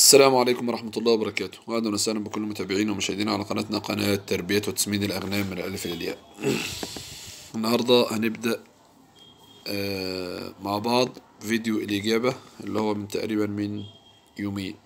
السلام عليكم ورحمة الله وبركاته وأهلا وسهلا بكل متابعينا ومشاهدينا على قناتنا قناة تربية وتسمين الأغنام من الألف إلى الياء النهاردة هنبدأ آه، مع بعض فيديو الإجابة اللي هو من تقريبا من يومين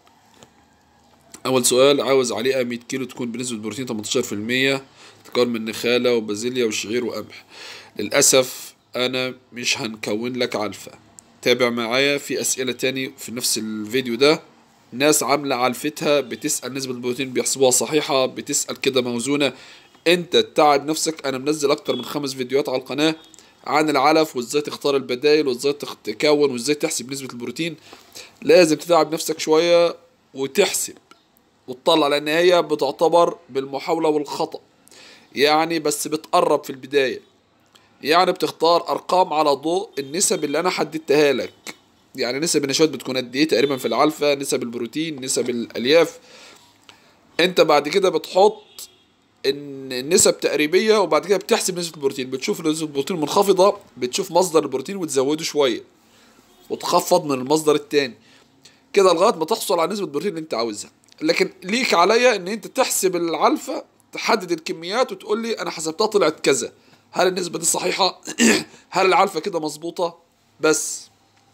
أول سؤال عاوز عليقة 100 كيلو تكون بنسبة بروتين 18% تكون من نخالة وبازيليا وشعير وقمح للأسف أنا مش هنكون لك علفة تابع معايا في أسئلة تاني في نفس الفيديو ده ناس عاملة علفتها بتسأل نسبة البروتين بيحسبوها صحيحة بتسأل كده موزونة انت تتعب نفسك انا منزل اكتر من خمس فيديوهات على القناة عن العلف وازاي تختار البدايل وازاي تخ- تكون وازاي تحسب نسبة البروتين لازم تتعب نفسك شوية وتحسب وتطلع لان هي بتعتبر بالمحاولة والخطأ يعني بس بتقرب في البداية يعني بتختار ارقام على ضوء النسب اللي انا حددتها لك يعني نسب النشويات بتكون قد ايه تقريبا في العلفة نسب البروتين نسب الالياف انت بعد كده بتحط ان النسب تقريبيه وبعد كده بتحسب نسبه البروتين بتشوف نسبه البروتين منخفضه بتشوف مصدر البروتين وتزوده شويه وتخفض من المصدر التاني كده لغايه ما تحصل على نسبه البروتين اللي انت عاوزها لكن ليك عليا ان انت تحسب العلفه تحدد الكميات وتقول لي انا حسبتها طلعت كذا هل النسبه دي صحيحه هل العلفه كده مظبوطه بس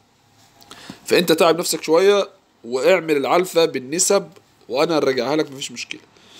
فانت تعب نفسك شويه واعمل العلفه بالنسب وانا هرجعها لك مفيش مشكله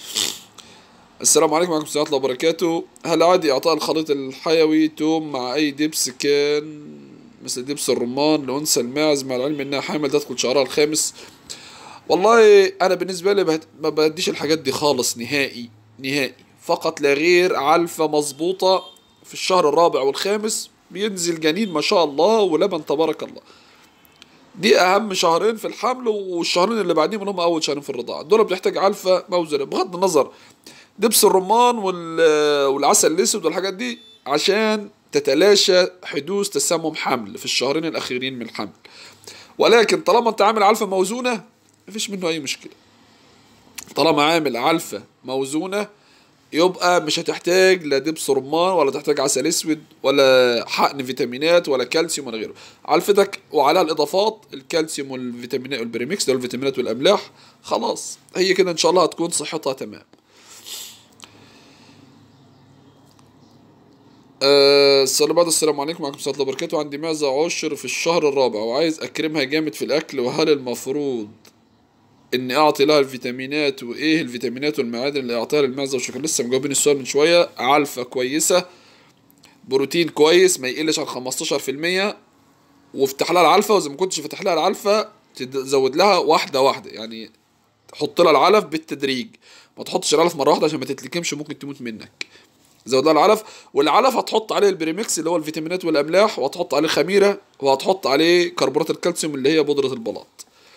السلام عليكم ورحمة الله وبركاته هل عادي إعطاء الخليط الحيوي توم مع أي دبس كان مثل دبس الرمان لأنثى الماعز مع العلم إنها حامل تدخل شهرها الخامس والله أنا بالنسبة لي بهت- ما بديش الحاجات دي خالص نهائي نهائي فقط لا غير علفة مظبوطة في الشهر الرابع والخامس بينزل جنين ما شاء الله ولبن تبارك الله دي اهم شهرين في الحمل والشهرين اللي بعديهم اللي هم اول شهرين في الرضاعه دول بتحتاج علفه موزنه بغض النظر دبس الرمان وال- والعسل الاسود والحاجات دي عشان تتلاشى حدوث تسمم حمل في الشهرين الاخيرين من الحمل ولكن طالما انت عامل علفه موزونه مفيش منه اي مشكله طالما عامل علفه موزونه يبقى مش هتحتاج لا دبس رمان ولا تحتاج عسل اسود ولا حقن فيتامينات ولا كالسيوم ولا غيره علفتك وعليها الاضافات الكالسيوم والفيتامينات والبريمكس ده الفيتامينات والاملاح خلاص هي كده ان شاء الله هتكون صحتها تمام آه، السؤال اللي بعد السلام عليكم وعليكم السلام ورحمة الله وبركاته عندي معزة عشر في الشهر الرابع وعايز أكرمها جامد في الأكل وهل المفروض إني أعطي لها الفيتامينات وإيه الفيتامينات والمعادن اللي أعطيها للمعزة وشكرا لسه مجاوبين السؤال من شوية علفة كويسة بروتين كويس ما يقلش عن 15% وافتح لها العلفة وإذا ما كنتش فاتح لها العلفة تزود لها واحدة واحدة يعني حط لها العلف بالتدريج ما تحطش العلف مرة واحدة عشان ما تتلكمش ممكن تموت منك زود لها العلف والعلف هتحط عليه البريمكس اللي هو الفيتامينات والاملاح وهتحط عليه خميره وهتحط عليه كربونات الكالسيوم اللي هي بودره البلاط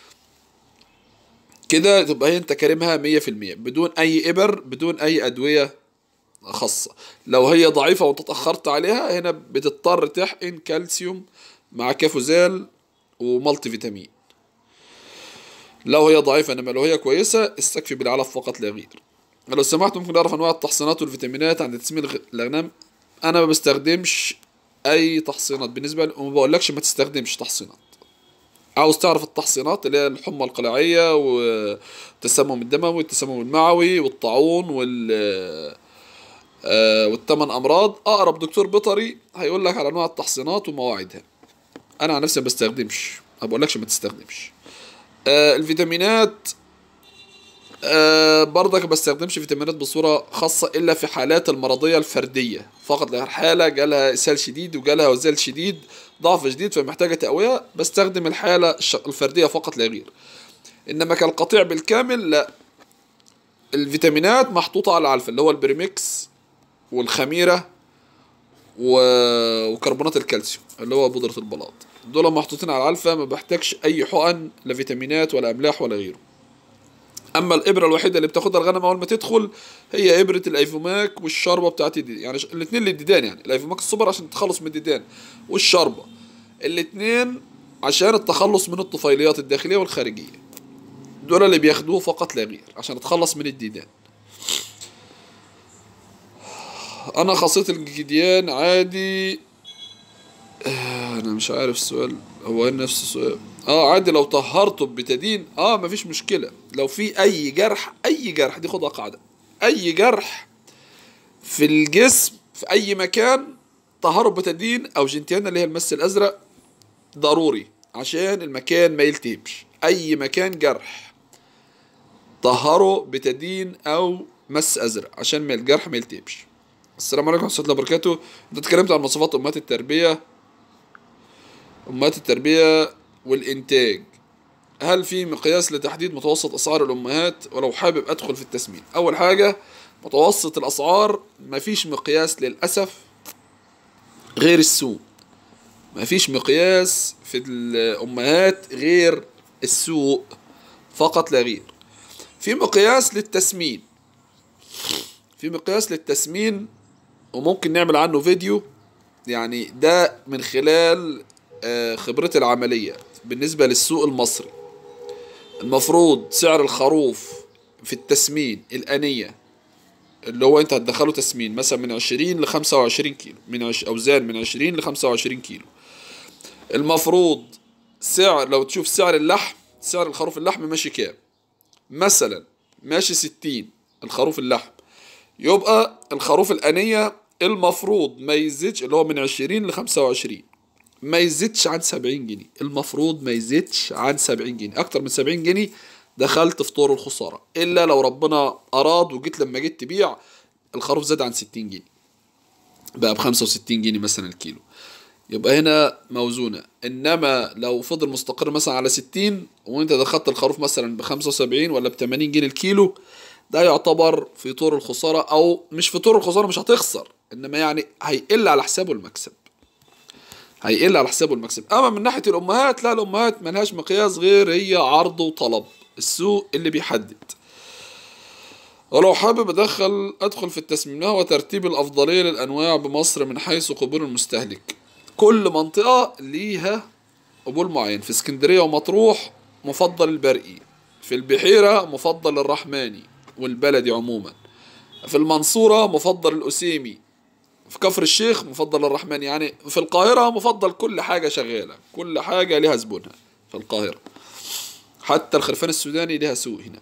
كده تبقى هي انت كارمها 100% بدون اي ابر بدون اي ادويه خاصه لو هي ضعيفه وانت اتاخرت عليها هنا بتضطر تحقن كالسيوم مع كافوزال ومالتي فيتامين لو هي ضعيفه انما لو هي كويسه استكفي بالعلف فقط لا غير لو سمحت ممكن نعرف انواع التحصينات والفيتامينات عند تسمين الغ- الاغنام انا ما بستخدمش اي تحصينات بالنسبه لي وما بقولكش ما تستخدمش تحصينات عاوز تعرف التحصينات اللي هي الحمى القلاعيه والتسمم الدموي والتسمم المعوي والطاعون وال آه، والثمان امراض اقرب دكتور بيطري هيقول لك على انواع التحصينات ومواعيدها انا عن نفسي ما بستخدمش ما بقولكش ما تستخدمش آه، الفيتامينات أه برضك ما بستخدمش فيتامينات بصورة خاصة إلا في حالات المرضية الفردية فقط لها حالة جالها إسهال شديد وجالها وزال شديد ضعف شديد فمحتاجة تقوية بستخدم الحالة الش- الفردية فقط لا غير إنما كالقطيع بالكامل لا الفيتامينات محطوطة على العلفة اللي هو البريمكس والخميرة و... وكربونات الكالسيوم اللي هو بودرة البلاط دول محطوطين على العلفة ما بحتاجش أي حقن لا فيتامينات ولا أملاح ولا غيره اما الابره الوحيده اللي بتاخدها الغنم اول ما تدخل هي ابره الايفوماك والشربه بتاعت الديدان يعني الاثنين للديدان يعني الايفوماك السوبر عشان تتخلص من الديدان والشربه الاثنين عشان التخلص من الطفيليات الداخليه والخارجيه دول اللي بياخدوه فقط لا غير عشان اتخلص من الديدان انا خاصيه الجديان عادي آه، انا مش عارف السؤال هو نفس السؤال اه عادي لو طهرته ببتادين اه مفيش مشكلة لو في اي جرح اي جرح دي خدها قاعدة اي جرح في الجسم في اي مكان طهره ببتادين او جنتيانا اللي هي المس الازرق ضروري عشان المكان ما يلتهبش اي مكان جرح طهره بتدين او مس ازرق عشان ما الجرح ما يلتهبش السلام عليكم ورحمه الله وبركاته انت اتكلمت عن مواصفات امهات التربيه امهات التربيه والانتاج هل في مقياس لتحديد متوسط اسعار الامهات ولو حابب ادخل في التسمين اول حاجه متوسط الاسعار مفيش مقياس للاسف غير السوق مفيش مقياس في الامهات غير السوق فقط لا غير في مقياس للتسمين في مقياس للتسمين وممكن نعمل عنه فيديو يعني ده من خلال آه، خبرتي العملية بالنسبة للسوق المصري المفروض سعر الخروف في التسمين الآنية اللي هو انت هتدخله تسمين مثلا من 20 ل 25 كيلو من عش... اوزان من 20 ل 25 كيلو المفروض سعر لو تشوف سعر اللحم سعر الخروف اللحم ماشي كام مثلا ماشي 60 الخروف اللحم يبقى الخروف الآنية المفروض ما يزيدش اللي هو من 20 ل 25 ما يزيدش عن 70 جنيه المفروض ما يزيدش عن 70 جنيه اكتر من 70 جنيه دخلت في طور الخسارة الا لو ربنا اراد وجيت لما جيت تبيع الخروف زاد عن 60 جنيه بقى ب 65 جنيه مثلا الكيلو يبقى هنا موزونة انما لو فضل مستقر مثلا على 60 وانت دخلت الخروف مثلا ب 75 ولا ب 80 جنيه الكيلو ده يعتبر في طور الخسارة او مش في طور الخسارة مش هتخسر انما يعني هيقل على حسابه المكسب هيقل على حسابه المكسب اما من ناحية الامهات لا الامهات ملهاش مقياس غير هي عرض وطلب السوق اللي بيحدد ولو حابب ادخل ادخل في التسميم ما هو ترتيب الافضليه للانواع بمصر من حيث قبول المستهلك كل منطقه ليها قبول معين في اسكندريه ومطروح مفضل البرقي في البحيره مفضل الرحماني والبلدي عموما في المنصوره مفضل الاسيمي في كفر الشيخ مفضل الرحمن يعني في القاهرة مفضل كل حاجة شغالة كل حاجة لها زبونها في القاهرة حتى الخرفان السوداني لها سوق هناك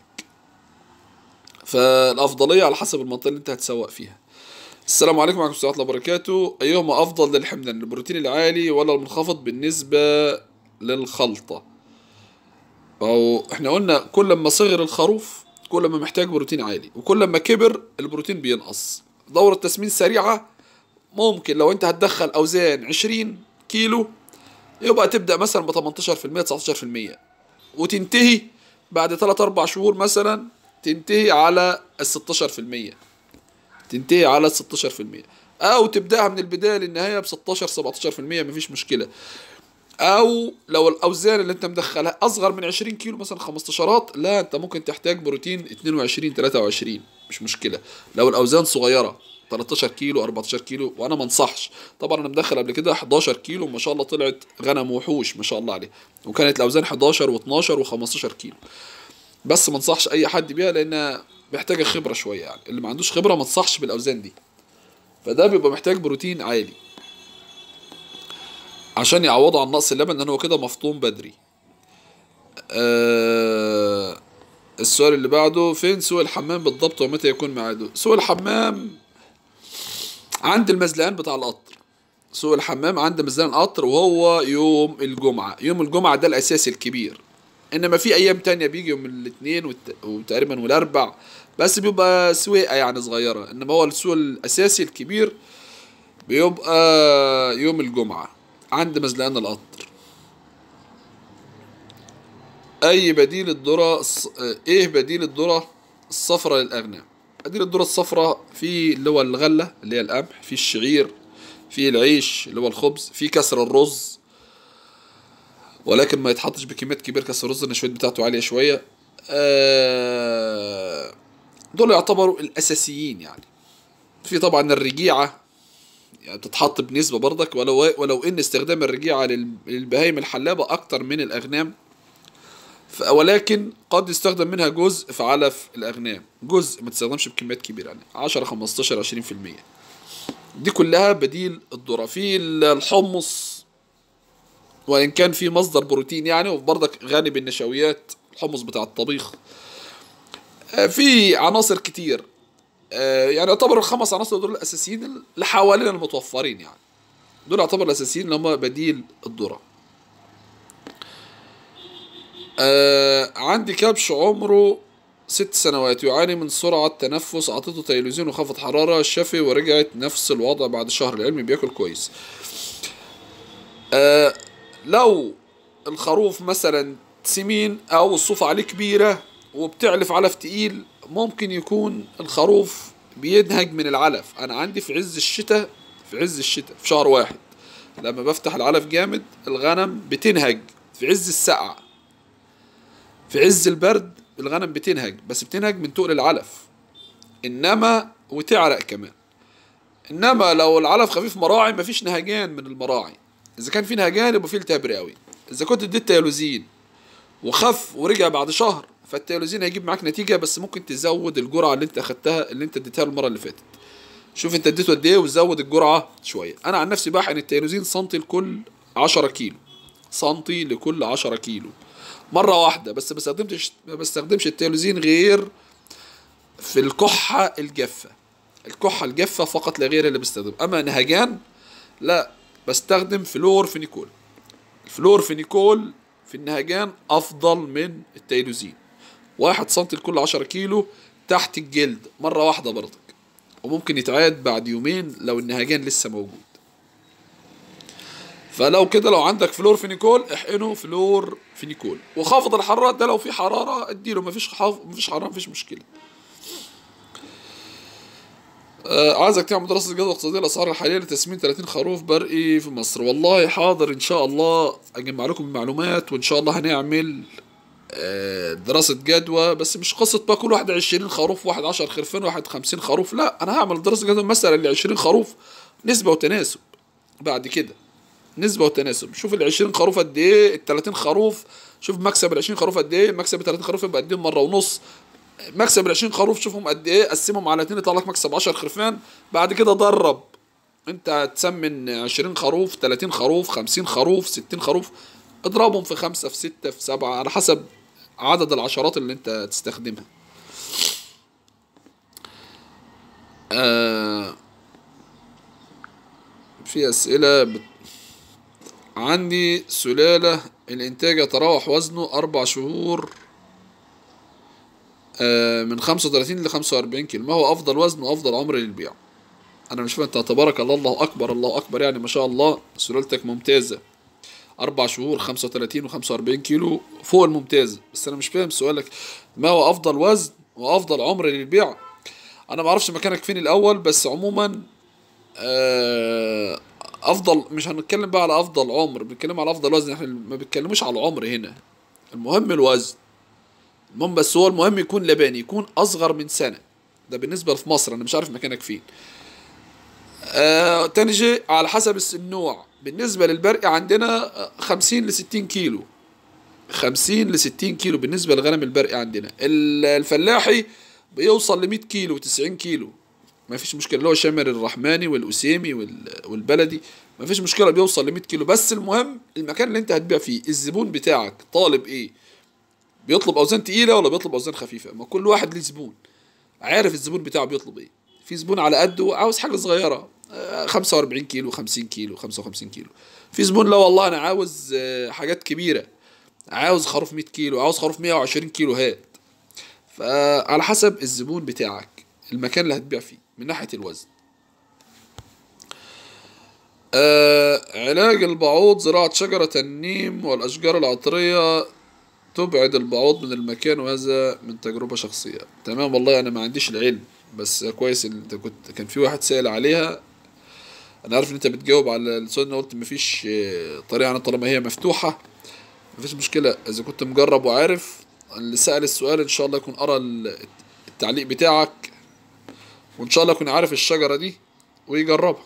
فالأفضلية على حسب المنطقة اللي أنت هتسوق فيها السلام عليكم ورحمة الله وبركاته أيهما أفضل للحمضان البروتين العالي ولا المنخفض بالنسبة للخلطة أو إحنا قلنا كل ما صغر الخروف كل ما محتاج بروتين عالي وكل ما كبر البروتين بينقص دورة تسمين سريعة ممكن لو انت هتدخل اوزان 20 كيلو يبقى تبدا مثلا ب 18% 19% وتنتهي بعد 3 4 شهور مثلا تنتهي على ال 16% تنتهي على ال 16% او تبداها من البدايه للنهايه ب 16 17% مفيش مشكله او لو الاوزان اللي انت مدخلها اصغر من 20 كيلو مثلا 15 لا انت ممكن تحتاج بروتين 22 23 مش مشكله لو الاوزان صغيره 13 كيلو 14 كيلو وانا ما انصحش طبعا انا مدخل قبل كده 11 كيلو ما شاء الله طلعت غنم وحوش ما شاء الله عليه وكانت الاوزان 11 و12 و15 كيلو بس ما انصحش اي حد بيها لان محتاجه خبره شويه يعني اللي ما عندوش خبره ما انصحش بالاوزان دي فده بيبقى محتاج بروتين عالي عشان يعوضوا عن نقص اللبن لان هو كده مفطوم بدري آه السؤال اللي بعده فين سوق الحمام بالضبط ومتى يكون ميعاده سوق الحمام عند المزلقان بتاع القطر سوق الحمام عند مزلقان القطر وهو يوم الجمعة يوم الجمعة ده الأساسي الكبير إنما في أيام تانية بيجي يوم الاثنين والت... وتقريبا والأربع بس بيبقى سويقة يعني صغيرة إنما هو السوق الأساسي الكبير بيبقى يوم الجمعة عند مزلقان القطر أي بديل الذرة إيه بديل الذرة الصفرة للأغنام بديل الذرة الصفراء في اللي هو الغلة اللي هي القمح في الشعير في العيش اللي هو الخبز في كسر الرز ولكن ما يتحطش بكميات كبيرة كسر الرز النشويات بتاعته عالية شوية آه دول يعتبروا الأساسيين يعني في طبعا الرجيعة يعني بتتحط بنسبة برضك ولو ولو إن استخدام الرجيعة للبهايم الحلابة أكتر من الأغنام ولكن قد يستخدم منها جزء في علف الأغنام جزء ما تستخدمش بكميات كبيرة يعني 10 15 20% دي كلها بديل الذرة في الحمص وان كان في مصدر بروتين يعني وبرضك غني بالنشويات الحمص بتاع الطبيخ آه، في عناصر كتير آه، يعني يعتبر الخمس عناصر دول الاساسيين اللي حوالينا المتوفرين يعني دول يعتبر الاساسيين اللي هم بديل الذره آه عندي كبش عمره ست سنوات يعاني من سرعة تنفس أعطيته تلفزيون وخفض حرارة شفي ورجعت نفس الوضع بعد شهر العلم بياكل كويس آه لو الخروف مثلا سمين أو الصوفة عليه كبيرة وبتعلف علف تقيل ممكن يكون الخروف بينهج من العلف أنا عندي في عز الشتاء في عز الشتاء في شهر واحد لما بفتح العلف جامد الغنم بتنهج في عز السقعة في عز البرد الغنم بتنهج بس بتنهج من تقل العلف انما وتعرق كمان انما لو العلف خفيف مراعي مفيش نهجان من المراعي اذا كان في نهجان يبقى في التهاب رئوي اذا كنت اديت تيالوزين وخف ورجع بعد شهر فالتيالوزين هيجيب معاك نتيجه بس ممكن تزود الجرعه اللي انت اخدتها اللي انت اديتها المره اللي فاتت شوف انت اديته قد ايه وزود الجرعه شويه انا عن نفسي بحقن التيالوزين سنتي لكل 10 كيلو سنتي لكل 10 كيلو مره واحده بس ما بستخدمش ما بستخدمش التيالوزين غير في الكحه الجافه الكحه الجافه فقط لا غير اللي بستخدم اما نهجان لا بستخدم فلور فينيكول الفلور فينيكول في النهجان افضل من التيالوزين واحد سنتي لكل عشرة كيلو تحت الجلد مرة واحدة برضك وممكن يتعاد بعد يومين لو النهجان لسه موجود فلو كده لو عندك فلور فينيكول احقنه فلور فينيكول وخافض الحرارة ده لو في حرارة اديله مفيش حاف... مفيش حرارة مفيش مشكلة آه عايزك تعمل دراسة جدوى اقتصادية الأسعار الحالية لتسمين 30 خروف برقي في مصر والله حاضر إن شاء الله أجمع لكم المعلومات وإن شاء الله هنعمل آه دراسة جدوى بس مش قصة بقى كل واحد 20 خروف واحد 10 خرفان واحد 50 خروف لا أنا هعمل دراسة جدوى مثلا ل 20 خروف نسبة وتناسب بعد كده نسبة وتناسب شوف ال 20 خروف قد ايه ال 30 خروف شوف مكسب ال 20 خروف قد ايه مكسب ال 30 خروف يبقى قد ايه مرة ونص مكسب ال 20 خروف شوفهم قد ايه قسمهم على اتنين يطلع لك مكسب 10 خرفان بعد كده درب انت هتسمن 20 خروف 30 خروف 50 خروف 60 خروف اضربهم في خمسة في ستة في سبعة على حسب عدد العشرات اللي انت تستخدمها آه في أسئلة بت... عندي سلالة الإنتاج يتراوح وزنه أربع شهور آه، من خمسة وتلاتين لخمسة وأربعين كيلو ما هو أفضل وزن وأفضل عمر للبيع أنا مش فاهم أنت تبارك الله الله أكبر الله أكبر يعني ما شاء الله سلالتك ممتازة أربع شهور خمسة وتلاتين وخمسة وأربعين كيلو فوق الممتاز بس أنا مش فاهم سؤالك ما هو أفضل وزن وأفضل عمر للبيع أنا معرفش مكانك فين الأول بس عموما آه، افضل مش هنتكلم بقى على افضل عمر بنتكلم على افضل وزن احنا ما بنتكلموش على العمر هنا المهم الوزن المهم بس هو المهم يكون لباني يكون اصغر من سنه ده بالنسبه في مصر انا مش عارف مكانك فين آه تاني شيء على حسب الس- النوع بالنسبه للبرق عندنا آه، 50 ل 60 كيلو 50 ل 60 كيلو بالنسبه لغنم البرق عندنا ال- الفلاحي بيوصل ل 100 كيلو 90 كيلو ما فيش مشكله اللي هو شامر الرحماني والاسيمي وال- والبلدي ما فيش مشكله بيوصل ل 100 كيلو بس المهم المكان اللي انت هتبيع فيه الزبون بتاعك طالب ايه بيطلب اوزان تقيله ولا بيطلب اوزان خفيفه ما كل واحد ليه زبون عارف الزبون بتاعه بيطلب ايه في زبون على قده عاوز حاجه صغيره آه، 45 كيلو 50 كيلو 55 كيلو في زبون لا والله انا عاوز آه، حاجات كبيره عاوز خروف 100 كيلو عاوز خروف 120 كيلو هات فعلى حسب الزبون بتاعك المكان اللي هتبيع فيه من ناحيه الوزن آه علاج البعوض زراعة شجرة النيم والأشجار العطرية تبعد البعوض من المكان وهذا من تجربة شخصية تمام والله أنا ما عنديش العلم بس كويس إن أنت كنت كان في واحد سائل عليها أنا عارف إن أنت بتجاوب على السؤال أنا قلت مفيش آه، طريقة أنا طالما هي مفتوحة مفيش مشكلة إذا كنت مجرب وعارف اللي سأل السؤال إن شاء الله يكون قرأ ال- التعليق بتاعك وإن شاء الله يكون عارف الشجرة دي ويجربها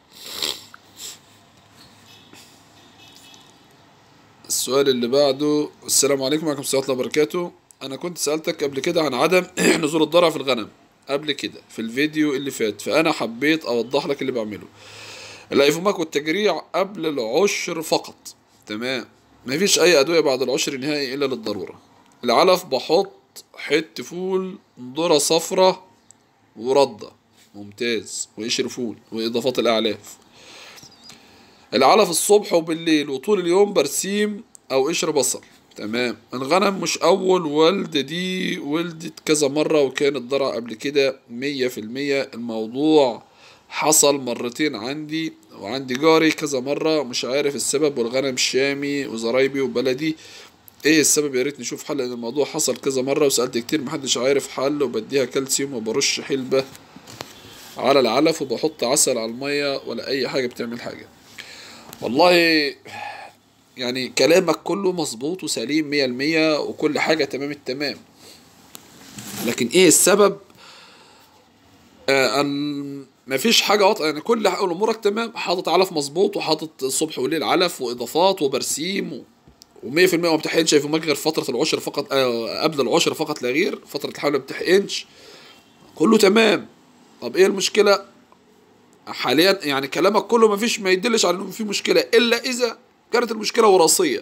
السؤال اللي بعده السلام عليكم وعليكم السلام ورحمة الله وبركاته أنا كنت سألتك قبل كده عن عدم نزول الضرع في الغنم قبل كده في الفيديو اللي فات فأنا حبيت أوضح لك اللي بعمله الأيفوماك والتجريع قبل العشر فقط تمام مفيش اي ادويه بعد العشر نهائي الا للضروره العلف بحط حت فول ذره صفرة ورده ممتاز وقشر فول واضافات الاعلاف العلف الصبح وبالليل وطول اليوم برسيم او قشر بصل تمام الغنم مش اول ولدة دي ولدت كذا مرة وكانت ضرع قبل كده مية في المية الموضوع حصل مرتين عندي وعندي جاري كذا مرة مش عارف السبب والغنم شامي وزرايبي وبلدي ايه السبب يا ريت نشوف حل لان الموضوع حصل كذا مرة وسألت كتير محدش عارف حل وبديها كالسيوم وبرش حلبة على العلف وبحط عسل على المية ولا اي حاجة بتعمل حاجة والله يعني كلامك كله مظبوط وسليم مية المية وكل حاجة تمام التمام لكن ايه السبب آه أن مفيش حاجة واضحة يعني كل ح- امورك تمام حاطط علف مظبوط وحاطط الصبح والليل علف واضافات وبرسيم و... ومية في المية ما بتحقنش في غير فترة العشر فقط آه قبل العشر فقط لا غير فترة الحمل ما بتحقنش كله تمام طب ايه المشكلة حاليا يعني كلامك كله ما فيش ما يدلش على انه في مشكله الا اذا كانت المشكله وراثيه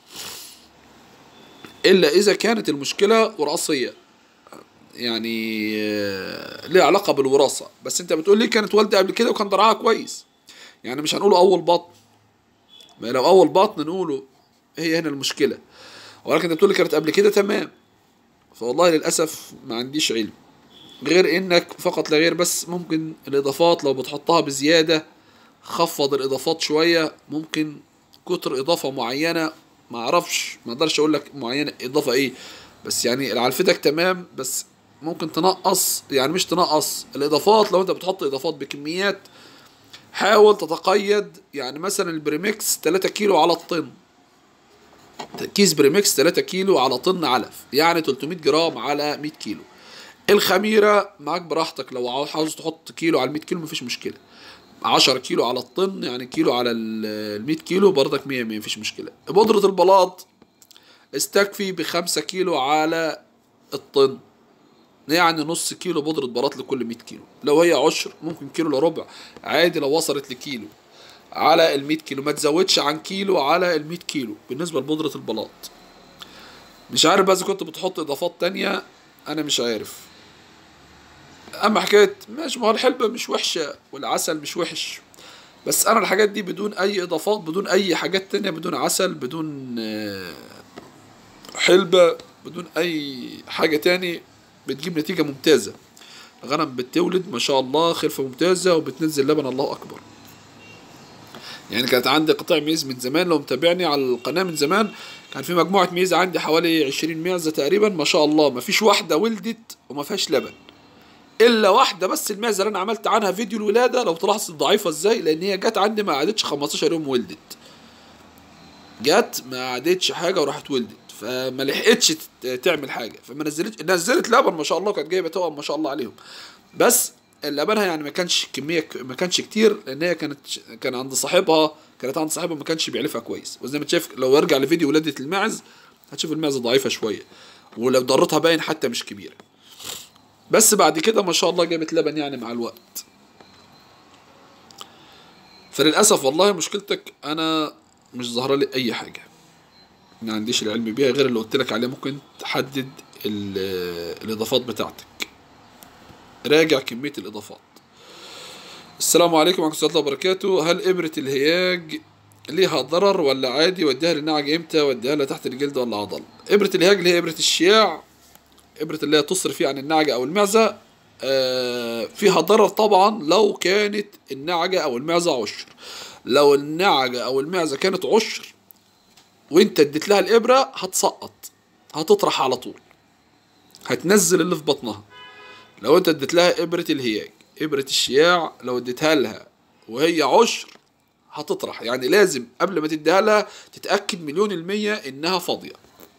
الا اذا كانت المشكله وراثيه يعني آه، ليها علاقه بالوراثه بس انت بتقول لي كانت والده قبل كده وكان ضرعها كويس يعني مش هنقوله اول بطن ما لو اول بطن نقوله هي هنا المشكله ولكن انت بتقول لي كانت قبل كده تمام فوالله للاسف ما عنديش علم غير انك فقط لا غير بس ممكن الاضافات لو بتحطها بزياده خفض الاضافات شويه ممكن كتر اضافه معينه ما اعرفش ما اقدرش اقول لك معينه اضافه ايه بس يعني علفتك تمام بس ممكن تنقص يعني مش تنقص الاضافات لو انت بتحط اضافات بكميات حاول تتقيد يعني مثلا البريمكس 3 كيلو على الطن كيس بريمكس 3 كيلو على طن علف يعني 300 جرام على 100 كيلو الخميرة معاك براحتك لو عاوز عاوز تحط كيلو على 100 كيلو مفيش مشكلة 10 كيلو على الطن يعني كيلو على ال 100 كيلو برضك 100 100 مفيش مشكلة بودرة البلاط استكفي بخمسة كيلو على الطن يعني نص كيلو بودرة بلاط لكل 100 كيلو لو هي عشر ممكن كيلو الا ربع عادي لو وصلت لكيلو على ال 100 كيلو ما تزودش عن كيلو على ال 100 كيلو بالنسبة لبودرة البلاط مش عارف بقى اذا كنت بتحط اضافات تانية انا مش عارف اما حكايه ماشي ما هو الحلبة مش وحشة والعسل مش وحش بس انا الحاجات دي بدون اي اضافات بدون اي حاجات تانية بدون عسل بدون آه، حلبة بدون اي حاجة تاني بتجيب نتيجة ممتازة الغنم بتولد ما شاء الله خلفة ممتازة وبتنزل لبن الله اكبر يعني كانت عندي قطاع ميز من زمان لو متابعني على القناة من زمان كان في مجموعة ميز عندي حوالي 20 معزة تقريبا ما شاء الله ما فيش واحدة ولدت وما فيهاش لبن الا واحده بس المعزه اللي انا عملت عنها فيديو الولاده لو تلاحظ ضعيفه ازاي لان هي جت عندي ما قعدتش 15 يوم ولدت جت ما قعدتش حاجه وراحت ولدت فما لحقتش ت- تعمل حاجه فما نزلتش نزلت لبن ما شاء الله كانت جايبه توأم ما شاء الله عليهم بس لبنها يعني ما كانش كميه ما كانش كتير لان هي كانت كان عند صاحبها كانت عند صاحبها ما كانش بيعرفها كويس وزي ما انت شايف لو ارجع لفيديو ولاده الماعز هتشوف المعزه ضعيفه شويه ولو ضرتها باين حتى مش كبيره بس بعد كده ما شاء الله جابت لبن يعني مع الوقت فللاسف والله مشكلتك انا مش ظاهره لي اي حاجه ما عنديش العلم بيها غير اللي قلت لك عليه ممكن تحدد ال- الاضافات بتاعتك راجع كميه الاضافات السلام عليكم ورحمه الله وبركاته هل ابره الهياج ليها ضرر ولا عادي وديها للنعج امتى وديها لها تحت الجلد ولا عضل ابره الهياج اللي هي ابره الشياع إبرة اللي هي تصرف فيها عن النعجة أو المعزة آه، فيها ضرر طبعا لو كانت النعجة أو المعزة عشر لو النعجة أو المعزة كانت عشر وانت اديت لها الإبرة هتسقط هتطرح على طول هتنزل اللي في بطنها لو انت اديت لها إبرة الهياج إبرة الشياع لو اديتها لها وهي عشر هتطرح يعني لازم قبل ما تديها لها تتأكد مليون المية إنها فاضية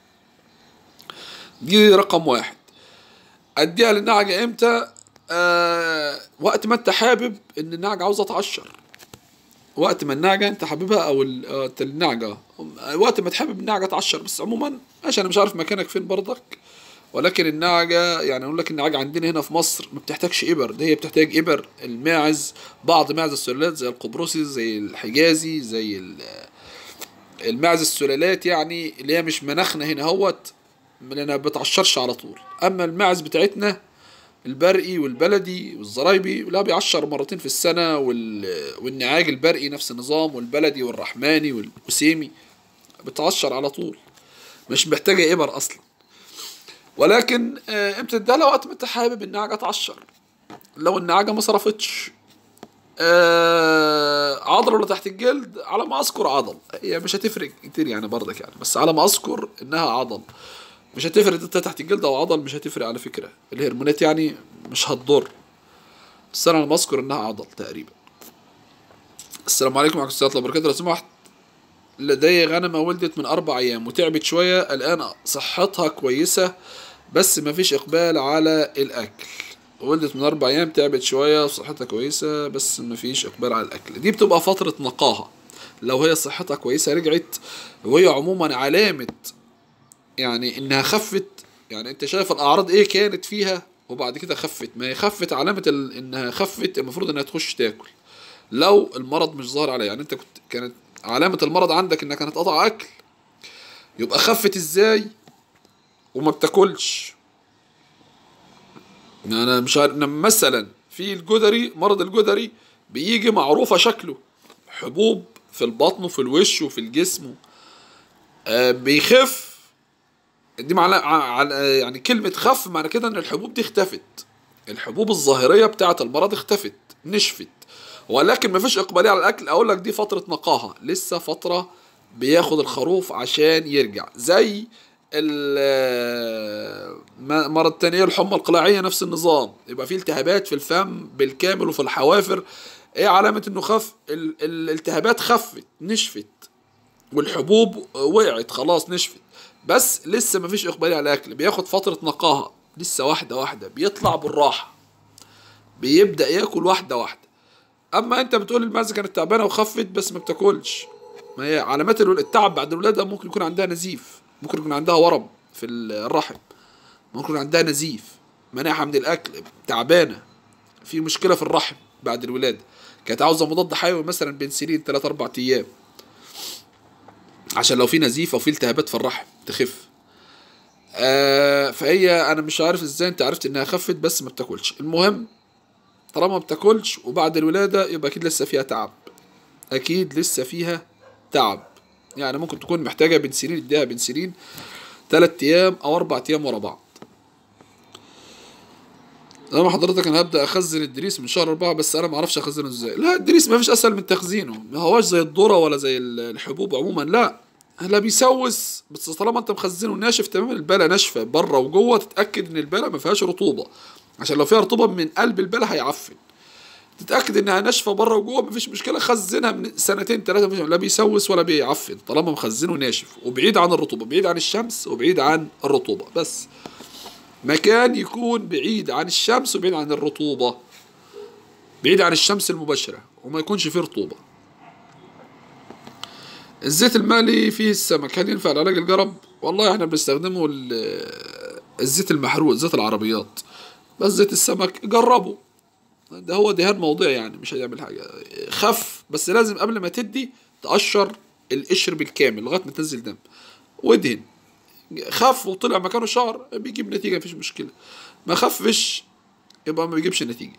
دي رقم واحد اديها للنعجة امتى آه وقت ما انت حابب ان النعجة عاوزة تعشر وقت ما النعجة انت حاببها او ال- آه، انت النعجة آه، وقت ما تحابب النعجة تعشر بس عموما ماشي انا مش عارف مكانك فين برضك ولكن النعجة يعني اقول لك النعجة عندنا هنا في مصر ما بتحتاجش ابر ده هي بتحتاج ابر الماعز بعض ماعز السلالات زي القبرصي زي الحجازي زي ال- الماعز السلالات يعني اللي هي مش مناخنا هنا هوت لانها بتعشرش على طول اما الماعز بتاعتنا البرقي والبلدي والزرايبي لا بيعشر مرتين في السنة وال... والنعاج البرقي نفس النظام والبلدي والرحماني والوسيمي بتعشر على طول مش محتاجة إبر أصلا ولكن آه، امتى تديها وقت ما انت حابب النعجة تعشر لو النعجة ما صرفتش آه عضل ولا تحت الجلد على ما اذكر عضل هي مش هتفرق كتير يعني برضك يعني بس على ما اذكر انها عضل مش هتفرق انت تحت الجلد او عضل مش هتفرق على فكره الهرمونات يعني مش هتضر بس انا على ما اذكر انها عضل تقريبا السلام عليكم ورحمه الله وبركاته لو سمحت لدي غنمة ولدت من أربع أيام وتعبت شوية الآن صحتها كويسة بس مفيش إقبال على الأكل ولدت من أربع أيام تعبت شوية وصحتها كويسة بس مفيش إقبال على الأكل دي بتبقى فترة نقاهة لو هي صحتها كويسة رجعت وهي عموما علامة يعني إنها خفت يعني أنت شايف الأعراض إيه كانت فيها وبعد كده خفت ما هي خفت علامة ال... إنها خفت المفروض إنها تخش تاكل لو المرض مش ظاهر عليها يعني أنت كنت كانت علامة المرض عندك إنها كانت قطع أكل يبقى خفت إزاي وما بتاكلش انا مش عارف مثلا في الجدري مرض الجدري بيجي معروفة شكله حبوب في البطن وفي الوش وفي الجسم آه بيخف دي معنى يعني كلمة خف معنى كده ان الحبوب دي اختفت الحبوب الظاهرية بتاعة المرض اختفت نشفت ولكن مفيش اقبالية على الاكل اقول لك دي فترة نقاهة لسه فترة بياخد الخروف عشان يرجع زي مرض تانية الحمى القلاعية نفس النظام يبقى في التهابات في الفم بالكامل وفي الحوافر ايه علامة انه خف الالتهابات خفت نشفت والحبوب وقعت خلاص نشفت بس لسه مفيش اقبالية على الاكل بياخد فترة نقاهة لسه واحدة واحدة بيطلع بالراحة بيبدأ ياكل واحدة واحدة اما انت بتقول المعزة كانت تعبانة وخفت بس ما بتاكلش ما هي علامات التعب بعد الولادة ممكن يكون عندها نزيف ممكن يكون عندها ورم في الرحم ممكن يكون عندها نزيف مناعة من الأكل تعبانة في مشكلة في الرحم بعد الولادة كانت عاوزة مضاد حيوي مثلا بنسلين 3 4 أيام عشان لو في نزيف أو في التهابات في الرحم تخف آه فهي أنا مش عارف إزاي أنت عرفت إنها خفت بس ما بتاكلش المهم طالما ما بتاكلش وبعد الولادة يبقى أكيد لسه فيها تعب أكيد لسه فيها تعب يعني ممكن تكون محتاجة بنسلين اديها بنسلين تلات أيام أو أربع أيام ورا بعض زي ما حضرتك انا هبدا اخزن الدريس من شهر أربعة بس انا ما اعرفش اخزنه ازاي لا الدريس ما فيش اسهل من تخزينه ما هواش زي الذره ولا زي الحبوب عموما لا لا بيسوس بس طالما انت مخزنه ناشف تمام البلة ناشفه بره وجوه تتاكد ان البلة ما فيهاش رطوبه عشان لو فيها رطوبه من قلب البلة هيعفن تتاكد انها ناشفه بره وجوه مفيش مشكله خزنها من سنتين ثلاثه لا بيسوس ولا بيعفن طالما مخزنه ناشف وبعيد عن الرطوبه بعيد عن الشمس وبعيد عن الرطوبه بس مكان يكون بعيد عن الشمس وبعيد عن الرطوبه بعيد عن الشمس المباشره وما يكونش فيه رطوبه الزيت المالي فيه السمك هل ينفع لعلاج الجرب والله احنا بنستخدمه الزيت المحروق زيت العربيات بس زيت السمك جربه ده هو دهان موضوع يعني مش هيعمل حاجة خف بس لازم قبل ما تدي تقشر القشر بالكامل لغاية ما تنزل دم وادهن خف وطلع مكانه شعر بيجيب نتيجة مفيش مشكلة ما خفش يبقى ما بيجيبش نتيجة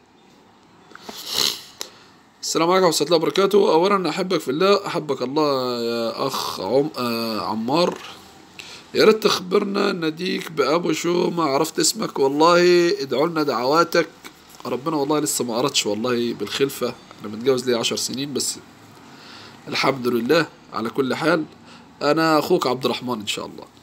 السلام عليكم ورحمة الله وبركاته أولا أحبك في الله أحبك الله يا أخ عم آه عمار يا ريت تخبرنا نديك بأبو شو ما عرفت اسمك والله ادعوا لنا دعواتك ربنا والله لسه ما أردش والله بالخلفة أنا متجوز لي عشر سنين بس الحمد لله على كل حال أنا أخوك عبد الرحمن إن شاء الله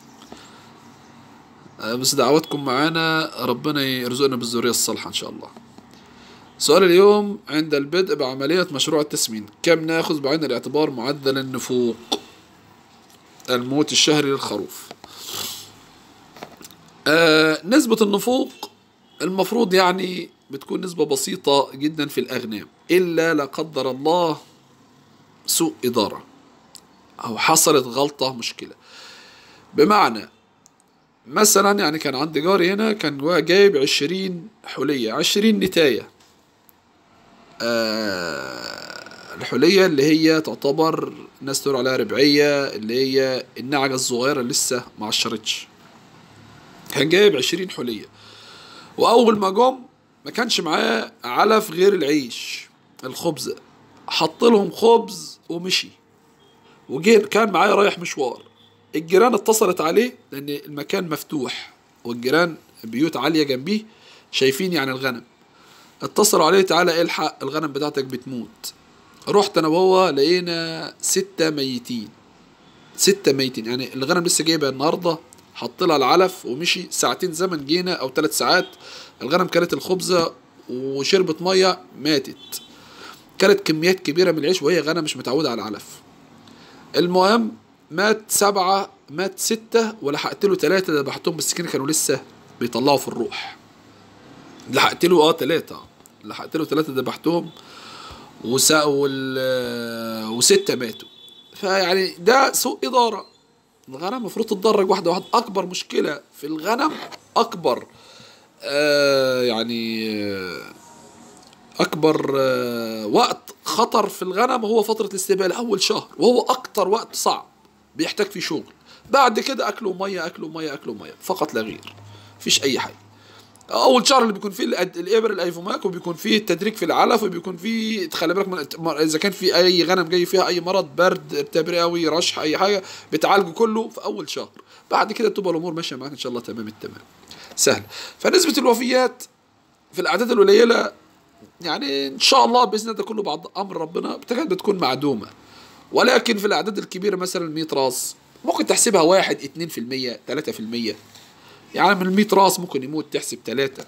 بس دعواتكم معانا ربنا يرزقنا بالذرية الصالحة إن شاء الله سؤال اليوم عند البدء بعملية مشروع التسمين كم ناخذ بعين الاعتبار معدل النفوق الموت الشهري للخروف آه نسبة النفوق المفروض يعني بتكون نسبة بسيطة جدا في الأغنام إلا لا قدر الله سوء إدارة أو حصلت غلطة مشكلة بمعنى مثلا يعني كان عندي جاري هنا كان جايب عشرين حلية عشرين نتاية آه الحلية اللي هي تعتبر الناس تقول عليها ربعية اللي هي النعجة الصغيرة اللي لسه ما عشرتش كان جايب عشرين حلية وأول ما جم ما كانش معاه علف غير العيش الخبز حط لهم خبز ومشي وجه كان معايا رايح مشوار الجيران اتصلت عليه لأن المكان مفتوح والجيران بيوت عالية جنبيه شايفين يعني الغنم اتصلوا عليه تعالى الحق الغنم بتاعتك بتموت رحت انا وهو لقينا ستة ميتين ستة ميتين يعني الغنم لسه جايبها النهاردة حط لها العلف ومشي ساعتين زمن جينا او ثلاث ساعات الغنم كانت الخبزة وشربت مية ماتت كانت كميات كبيرة من العيش وهي غنم مش متعودة على العلف المهم مات سبعة مات ستة ولحقت له ثلاثة ذبحتهم بالسكينة كانوا لسه بيطلعوا في الروح لحقت له اه ثلاثة لحقت له ثلاثة ذبحتهم وسا وال وستة ماتوا فيعني ده سوء إدارة الغنم المفروض تتدرج واحدة واحدة أكبر مشكلة في الغنم أكبر آه يعني آه أكبر آه وقت خطر في الغنم هو فترة الاستقبال أول شهر وهو أكتر وقت صعب بيحتاج فيه شغل بعد كده أكله مية أكله مية أكله مية فقط لا غير مفيش أي حاجة اول شهر اللي بيكون فيه الأد- الابر الايفوماك وبيكون فيه التدريج في العلف وبيكون فيه تخلي بالك من اذا كان في اي غنم جاي فيها اي مرض برد ارتجاع رئوي رشح اي حاجه بتعالجه كله في اول شهر بعد كده تبقى الامور ماشيه معاك ان شاء الله تمام التمام سهل فنسبه الوفيات في الاعداد القليله يعني ان شاء الله باذن الله ده كله بعد امر ربنا بتكاد بتكون معدومه ولكن في الاعداد الكبيره مثلا 100 راس ممكن تحسبها 1 2% 3% يعني من 100 راس ممكن يموت تحسب 3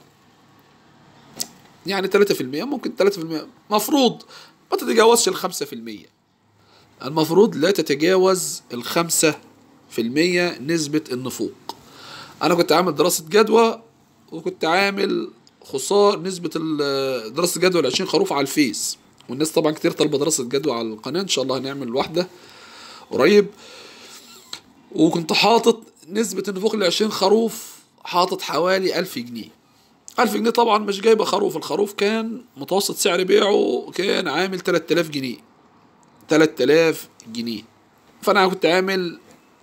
يعني 3% ممكن 3% مفروض ما تتجاوزش ال 5% المفروض لا تتجاوز ال 5% نسبة النفوق أنا كنت عامل دراسة جدوى وكنت عامل خسار نسبة ال- دراسة جدوى ل 20 خروف على الفيس والناس طبعا كتير طالبة دراسة جدوى على القناة إن شاء الله هنعمل واحدة قريب وكنت حاطط نسبة النفوق ل 20 خروف حاطط حوالي 1000 جنيه 1000 جنيه طبعا مش جايبة خروف الخروف كان متوسط سعر بيعه كان عامل 3000 جنيه 3000 جنيه فأنا كنت عامل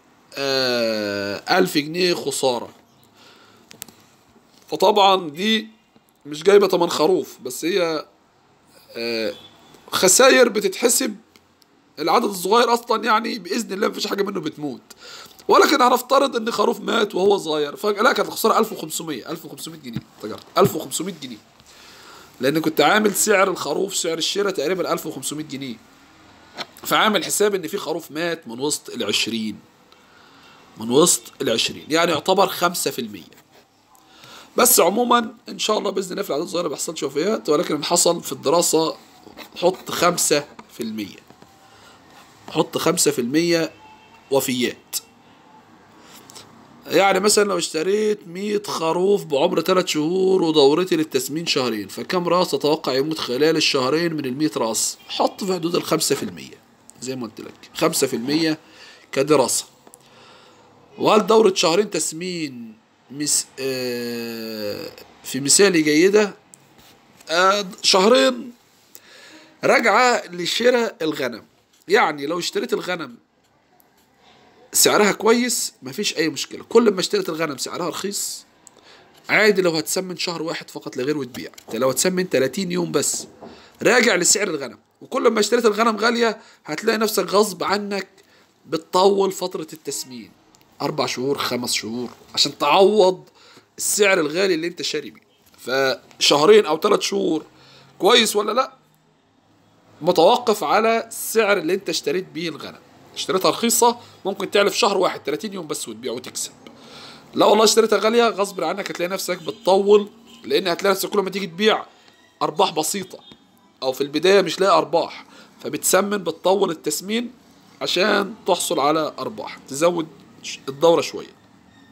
آه 1000 جنيه خسارة فطبعا دي مش جايبة تمن خروف بس هي آه خساير بتتحسب العدد الصغير اصلا يعني باذن الله مفيش حاجه منه بتموت ولكن هنفترض ان خروف مات وهو صغير فلا كانت الخساره 1500 1500 جنيه تجارت 1500 جنيه لان كنت عامل سعر الخروف سعر الشراء تقريبا 1500 جنيه فعامل حساب ان في خروف مات من وسط ال 20 من وسط ال 20 يعني يعتبر 5% بس عموما ان شاء الله باذن الله في الاعداد الصغيره ما بيحصلش وفيات ولكن حصل في الدراسه حط 5% حط خمسة في المية وفيات يعني مثلا لو اشتريت مية خروف بعمر ثلاث شهور ودورتي للتسمين شهرين فكم راس تتوقع يموت خلال الشهرين من المية راس حط في حدود الخمسة في المية زي ما قلت لك خمسة في المية كدراسة وهل دورة شهرين تسمين مس آه في مثالي جيدة آه شهرين راجعة لشراء الغنم يعني لو اشتريت الغنم سعرها كويس مفيش اي مشكله كل ما اشتريت الغنم سعرها رخيص عادي لو هتسمن شهر واحد فقط لا غير وتبيع انت لو هتسمن 30 يوم بس راجع لسعر الغنم وكل ما اشتريت الغنم غاليه هتلاقي نفسك غصب عنك بتطول فتره التسمين اربع شهور خمس شهور عشان تعوض السعر الغالي اللي انت شاري بيه فشهرين او ثلاث شهور كويس ولا لا متوقف على السعر اللي انت اشتريت بيه الغنم اشتريتها رخيصة ممكن تعلف شهر واحد 30 يوم بس وتبيع وتكسب لا والله اشتريتها غالية غصب عنك هتلاقي نفسك بتطول لان هتلاقي نفسك كل ما تيجي تبيع ارباح بسيطة او في البداية مش لاقي ارباح فبتسمن بتطول التسمين عشان تحصل على ارباح تزود ش- الدورة شوية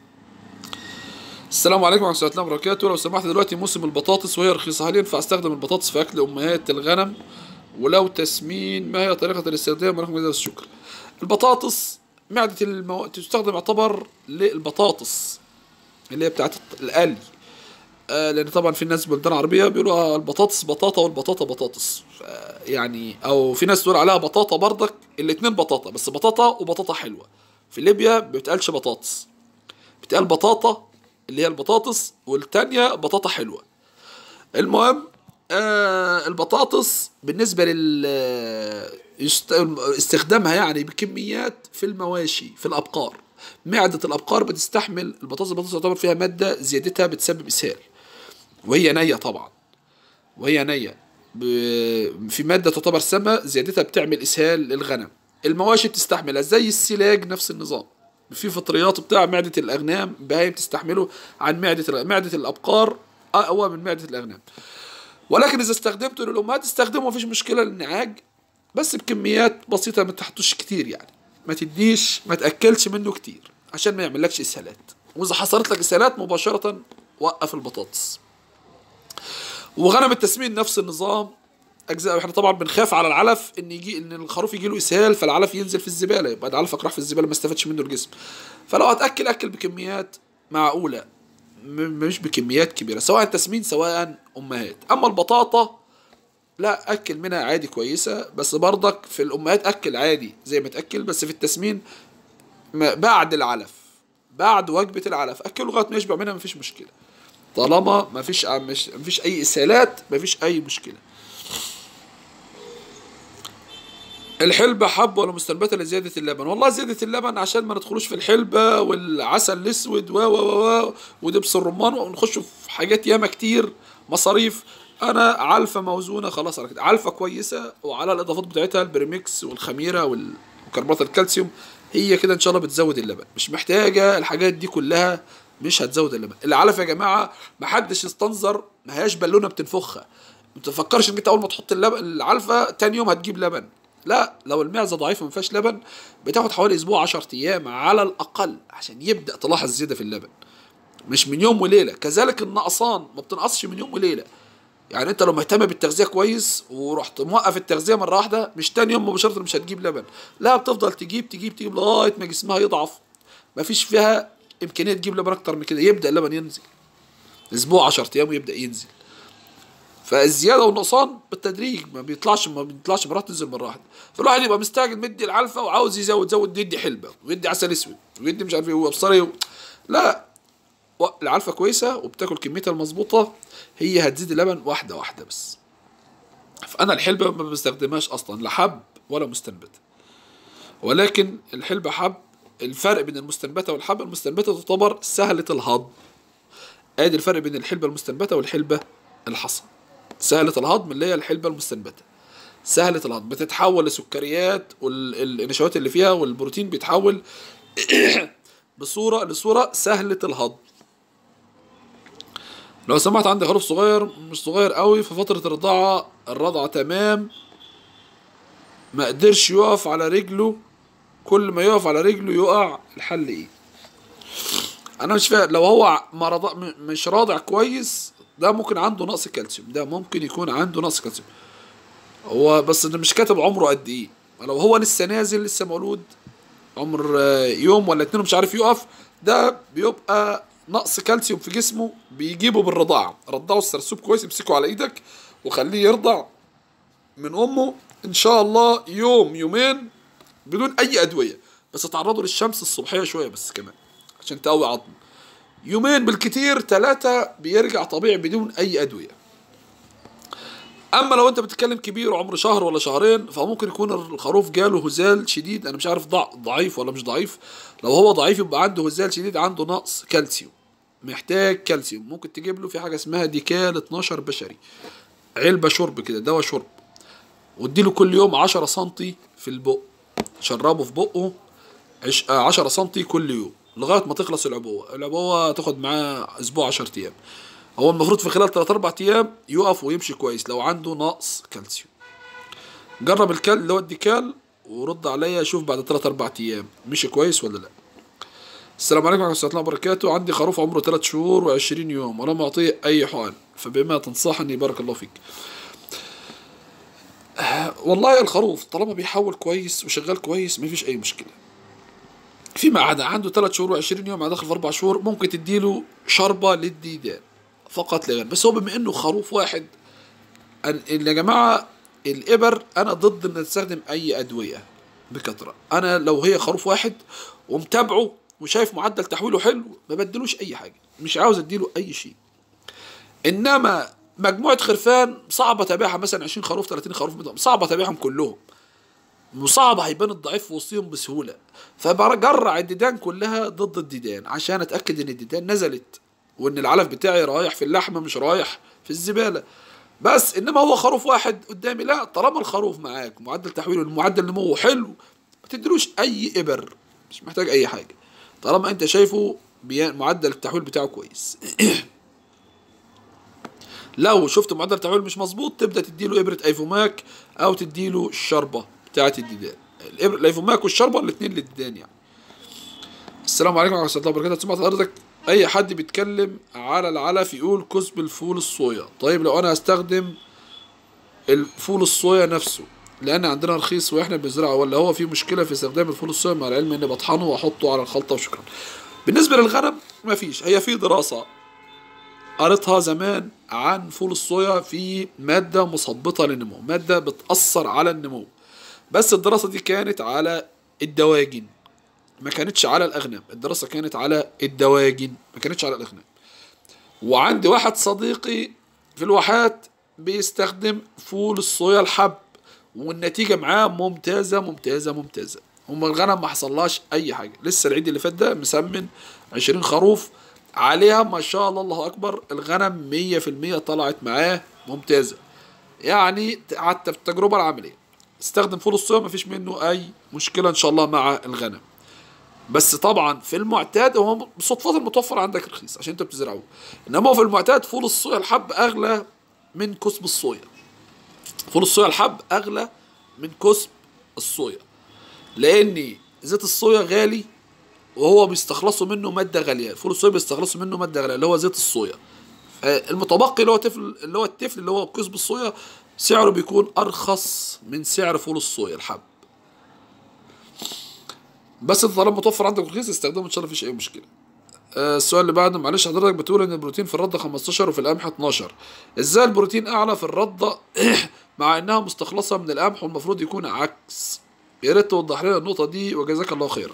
السلام عليكم ورحمة الله وبركاته لو سمحت دلوقتي موسم البطاطس وهي رخيصة هل ينفع استخدم البطاطس في اكل امهات الغنم ولو تسمين ما هي طريقة الاستخدام ورحمة الله الشكر البطاطس معدة المو... تستخدم يعتبر للبطاطس اللي هي بتاعت القلي آه لان طبعا في ناس بلدان عربيه بيقولوا آه البطاطس بطاطا والبطاطا بطاطس يعني او في ناس تقول عليها بطاطا برضك الاتنين بطاطا بس بطاطا وبطاطا حلوه في ليبيا ما بتقالش بطاطس بتقال بطاطا اللي هي البطاطس والتانية بطاطا حلوه المهم آه البطاطس بالنسبه لل يست- استخدامها يعني بكميات في المواشي في الابقار معده الابقار بتستحمل البطاطس البطاطس تعتبر فيها ماده زيادتها بتسبب اسهال وهي نيه طبعا وهي نيه ب- في ماده تعتبر سامه زيادتها بتعمل اسهال للغنم المواشي بتستحملها زي السلاج نفس النظام في فطريات بتاع معده الاغنام بهايم تستحمله عن معده الأ- معده الابقار اقوى من معده الاغنام ولكن اذا استخدمته للامهات استخدمه مفيش مشكله للنعاج بس بكميات بسيطه ما تحطوش كتير يعني ما تديش ما تاكلش منه كتير عشان ما يعملكش اسهالات واذا حصلت لك اسهالات مباشره وقف البطاطس وغنم التسمين نفس النظام اجزاء احنا طبعا بنخاف على العلف ان يجي ان الخروف يجي له اسهال فالعلف ينزل في الزباله يبقى ده علفك راح في الزباله ما استفادش منه الجسم فلو هتاكل اكل بكميات معقوله م- مش بكميات كبيره سواء تسمين سواء امهات اما البطاطا لا اكل منها عادي كويسه بس برضك في الامهات اكل عادي زي ما تاكل بس في التسمين ما- بعد العلف بعد وجبه العلف اكله لغايه ما يشبع منها مفيش مشكله طالما مفيش مش مفيش اي اسهالات مفيش اي مشكله الحلبة حب ولا مستنبتة لزيادة اللبن والله زيادة اللبن عشان ما ندخلوش في الحلبة والعسل الأسود و و و و ودبس الرمان ونخش في حاجات ياما كتير مصاريف أنا علفة موزونة خلاص على كده علفة كويسة وعلى الإضافات بتاعتها البريمكس والخميرة وال- وكربونات الكالسيوم هي كده إن شاء الله بتزود اللبن مش محتاجة الحاجات دي كلها مش هتزود اللبن العلف يا جماعة محدش يستنظر ما هياش بالونة بتنفخها ما تفكرش انك انت اول ما تحط اللبن العلفة تاني يوم هتجيب لبن لا لو المعزه ضعيفه ما فيهاش لبن بتاخد حوالي اسبوع 10 ايام على الاقل عشان يبدا تلاحظ زياده في اللبن مش من يوم وليله كذلك النقصان ما بتنقصش من يوم وليله يعني انت لو مهتم بالتغذيه كويس ورحت موقف التغذيه مره واحده مش تاني يوم مباشره مش هتجيب لبن لا بتفضل تجيب تجيب تجيب لغايه ما جسمها يضعف ما فيش فيها امكانيه تجيب لبن اكتر من كده يبدا اللبن ينزل اسبوع 10 ايام ويبدا ينزل فالزياده والنقصان بالتدريج ما بيطلعش ما بيطلعش مره تنزل مره واحده فالواحد يبقى مستعجل مدي العلفه وعاوز يزود زود يدي حلبه ويدي عسل اسود ويدي مش عارف ايه وابصري و... لا و- العلفه كويسه وبتاكل كميتها المظبوطه هي هتزيد اللبن واحده واحده بس فانا الحلبه ما بستخدمهاش اصلا لا حب ولا مستنبته ولكن الحلبه حب الفرق بين المستنبته والحب المستنبته تعتبر سهله الهضم ادي الفرق بين الحلبه المستنبته والحلبه الحصى سهلة الهضم اللي هي الحلبة المستنبتة سهلة الهضم بتتحول لسكريات والنشويات اللي فيها والبروتين بيتحول بصورة لصورة سهلة الهضم لو سمحت عندي خروف صغير مش صغير قوي في فترة الرضاعة الرضعة تمام ما قدرش يقف على رجله كل ما يقف على رجله يقع الحل ايه انا مش فاهم لو هو ما رضع م- مش راضع كويس ده ممكن عنده نقص كالسيوم ده ممكن يكون عنده نقص كالسيوم هو بس ده مش كاتب عمره قد ايه لو هو لسه نازل لسه مولود عمر آه، يوم ولا اتنين مش عارف يقف ده بيبقى نقص كالسيوم في جسمه بيجيبه بالرضاعة رضعه السرسوب كويس امسكه على ايدك وخليه يرضع من امه ان شاء الله يوم يومين بدون اي ادوية بس تعرضوا للشمس الصبحية شوية بس كمان عشان تقوي عظمه يومين بالكتير ثلاثة بيرجع طبيعي بدون أي أدوية أما لو أنت بتتكلم كبير وعمره شهر ولا شهرين فممكن يكون الخروف جاله هزال شديد أنا مش عارف ضع ضعيف ولا مش ضعيف لو هو ضعيف يبقى عنده هزال شديد عنده نقص كالسيوم محتاج كالسيوم ممكن تجيب له في حاجة اسمها ديكال 12 بشري علبة شرب كده دواء شرب واديله كل يوم 10 سنتي في البق شربه في بقه عش... آه، 10 سنتي كل يوم لغايه ما تخلص العبوه العبوه تاخد معاه اسبوع 10 ايام هو المفروض في خلال 3 4 ايام يقف ويمشي كويس لو عنده نقص كالسيوم جرب الكال اللي هو الديكال ورد عليا شوف بعد 3 4 ايام مشي كويس ولا لا السلام عليكم ورحمه الله وبركاته عندي خروف عمره 3 شهور و20 يوم ولم اعطيه اي حقن فبما تنصحني بارك الله فيك آه، والله الخروف طالما بيحول كويس وشغال كويس مفيش اي مشكله فيما عدا عنده 3 شهور و20 يوم على داخل في 4 شهور ممكن تديله شربة للديدان فقط لا غير بس هو بما انه خروف واحد أن- يا جماعه الابر انا ضد ان نستخدم اي ادويه بكثره انا لو هي خروف واحد ومتابعه وشايف معدل تحويله حلو ما بدلوش اي حاجه مش عاوز اديله اي شيء انما مجموعه خرفان صعب اتابعها مثلا 20 خروف 30 خروف منهم صعب اتابعهم كلهم وصعب هيبان الضعيف في وسطهم بسهوله فبجرع الديدان كلها ضد الديدان عشان اتاكد ان الديدان نزلت وان العلف بتاعي رايح في اللحمه مش رايح في الزباله بس انما هو خروف واحد قدامي لا طالما الخروف معاك معدل تحويله معدل نموه حلو ما تديلوش اي ابر مش محتاج اي حاجه طالما انت شايفه بي- معدل التحويل بتاعه كويس لو شفت معدل التحويل مش مظبوط تبدا تديله ابره ايفوماك او تديله الشربه بتاعه الديدان الابره الايفوماك والشربه الاثنين للديدان يعني السلام عليكم ورحمه الله وبركاته سمعت حضرتك اي حد بيتكلم على العلف يقول كسب الفول الصويا طيب لو انا هستخدم الفول الصويا نفسه لان عندنا رخيص واحنا بنزرعه ولا هو في مشكله في استخدام الفول الصويا مع العلم اني بطحنه واحطه على الخلطه وشكرا بالنسبه للغنم ما فيش هي في دراسه قريتها زمان عن فول الصويا في مادة مثبطة للنمو مادة بتأثر على النمو بس الدراسة دي كانت على الدواجن ما كانتش على الأغنام الدراسة كانت على الدواجن ما كانتش على الأغنام وعندي واحد صديقي في الواحات بيستخدم فول الصويا الحب والنتيجة معاه ممتازة ممتازة ممتازة هم الغنم ما حصلهاش أي حاجة لسه العيد اللي فات ده مسمن 20 خروف عليها ما شاء الله الله أكبر الغنم 100% طلعت معاه ممتازة يعني حتى في التجربة العملية استخدم فول الصويا ما فيش منه أي مشكلة إن شاء الله مع الغنم بس طبعا في المعتاد هو بالصدفات المتوفر عندك رخيص عشان انت بتزرعه انما هو في المعتاد فول الصويا الحب اغلى من كسب الصويا فول الصويا الحب اغلى من كسب الصويا لان زيت الصويا غالي وهو بيستخلصوا منه ماده غاليه فول الصويا بيستخلصوا منه ماده غاليه اللي هو زيت الصويا آه، المتبقي اللي هو تفل اللي هو التفل اللي هو كسب الصويا سعره بيكون ارخص من سعر فول الصويا الحب بس انت طالما متوفر عندك رخيص استخدمه ان شاء الله مفيش اي مشكله آه، السؤال اللي بعده معلش حضرتك بتقول ان البروتين في الرده 15 وفي القمح 12 ازاي البروتين اعلى في الرده مع انها مستخلصه من القمح والمفروض يكون عكس يا ريت توضح لنا النقطه دي وجزاك الله خيرا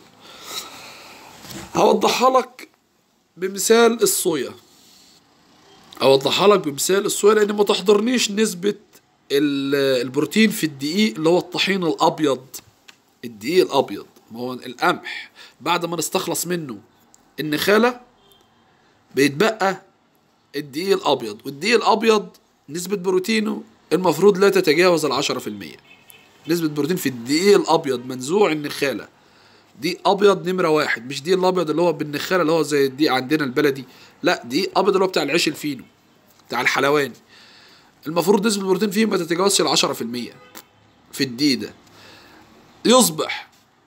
هوضحها لك بمثال الصويا اوضحها لك بمثال الصويا لان ما تحضرنيش نسبه ال- البروتين في الدقيق اللي هو الطحين الابيض الدقيق الابيض ما هو القمح بعد ما نستخلص منه النخاله بيتبقى الدقيق الابيض والدقيق الابيض نسبه بروتينه المفروض لا تتجاوز العشرة في المية نسبة بروتين في الدقيق الأبيض منزوع النخالة دقيق أبيض نمرة واحد مش دقيق الأبيض اللي هو بالنخالة اللي هو زي الدقيق عندنا البلدي لا دقيق أبيض اللي هو بتاع العيش الفينو بتاع الحلواني المفروض نسبة البروتين فيه ما تتجاوزش العشرة في المية في الدقيق ده يصبح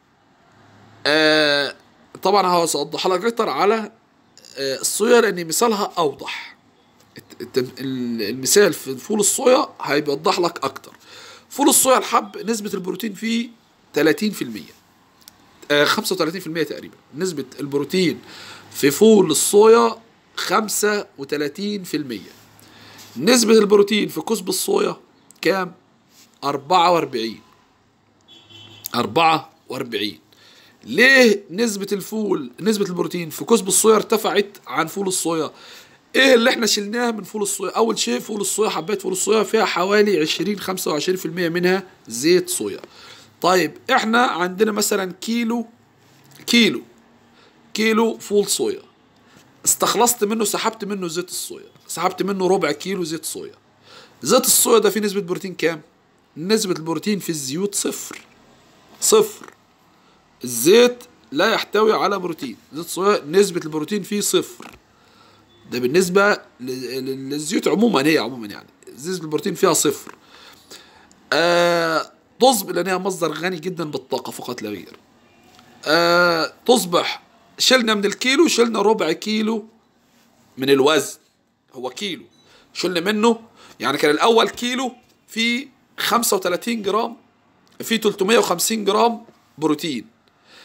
آه طبعا هوضح لك اكتر على آه الصويا لان مثالها اوضح الت- الت- ال- المثال في فول الصويا هيوضح لك اكتر فول الصويا الحب نسبة البروتين فيه 30% آه 35% تقريبا نسبة البروتين في فول الصويا 35% نسبة البروتين في كسب الصويا كام؟ 44 44 ليه نسبة الفول نسبة البروتين في كسب الصويا ارتفعت عن فول الصويا ايه اللي احنا شلناه من فول الصويا اول شيء فول الصويا حبات فول الصويا فيها حوالي 20 25% منها زيت صويا طيب احنا عندنا مثلا كيلو كيلو كيلو فول صويا استخلصت منه سحبت منه زيت الصويا سحبت منه ربع كيلو زيت صويا زيت الصويا ده فيه نسبة بروتين كام نسبة البروتين في الزيوت صفر صفر الزيت لا يحتوي على بروتين زيت الصويا نسبة البروتين فيه صفر ده بالنسبة ل- ل- للزيوت عموما هي عموما يعني نسبة البروتين فيها صفر آه تصبح لأنها مصدر غني جدا بالطاقة فقط لا غير آه تصبح شلنا من الكيلو شلنا ربع كيلو من الوزن هو كيلو شلنا منه يعني كان الأول كيلو فيه 35 جرام فيه 350 جرام بروتين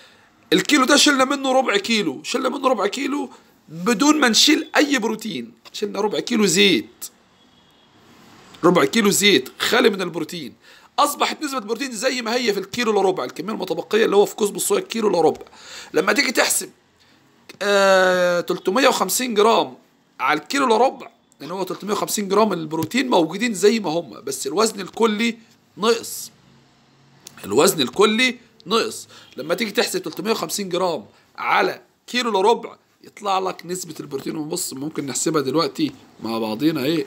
الكيلو ده شلنا منه ربع كيلو شلنا منه ربع كيلو بدون ما نشيل اي بروتين شلنا ربع كيلو زيت ربع كيلو زيت خالي من البروتين اصبحت نسبه البروتين زي ما هي في الكيلو الا ربع الكميه المتبقيه اللي هو في كوز الصويا الكيلو الا ربع لما تيجي تحسب آه 350 جرام على الكيلو الا ربع لان هو 350 جرام من البروتين موجودين زي ما هم بس الوزن الكلي نقص الوزن الكلي نقص لما تيجي تحسب 350 جرام على كيلو الا ربع يطلع لك نسبة البروتين ونبص ممكن نحسبها دلوقتي مع بعضينا ايه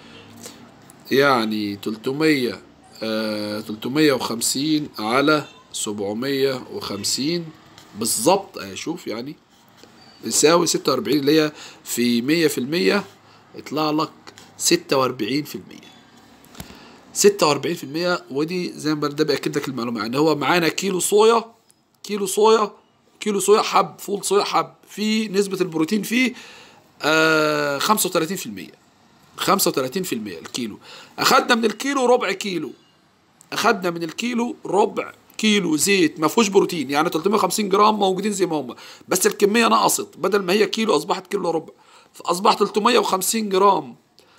يعني 300 آه 350 على 750 بالظبط اهي شوف يعني يساوي 46 اللي هي في 100% يطلع لك 46% 46% ودي زي ما ده بيأكد لك المعلومة يعني هو معانا كيلو صويا كيلو صويا كيلو صويا حب فول صويا حب في نسبة البروتين فيه آه 35% 35% الكيلو أخدنا من الكيلو ربع كيلو أخدنا من الكيلو ربع كيلو زيت ما فيهوش بروتين يعني 350 جرام موجودين زي ما هم بس الكمية نقصت بدل ما هي كيلو أصبحت كيلو إلا ربع فأصبح 350 جرام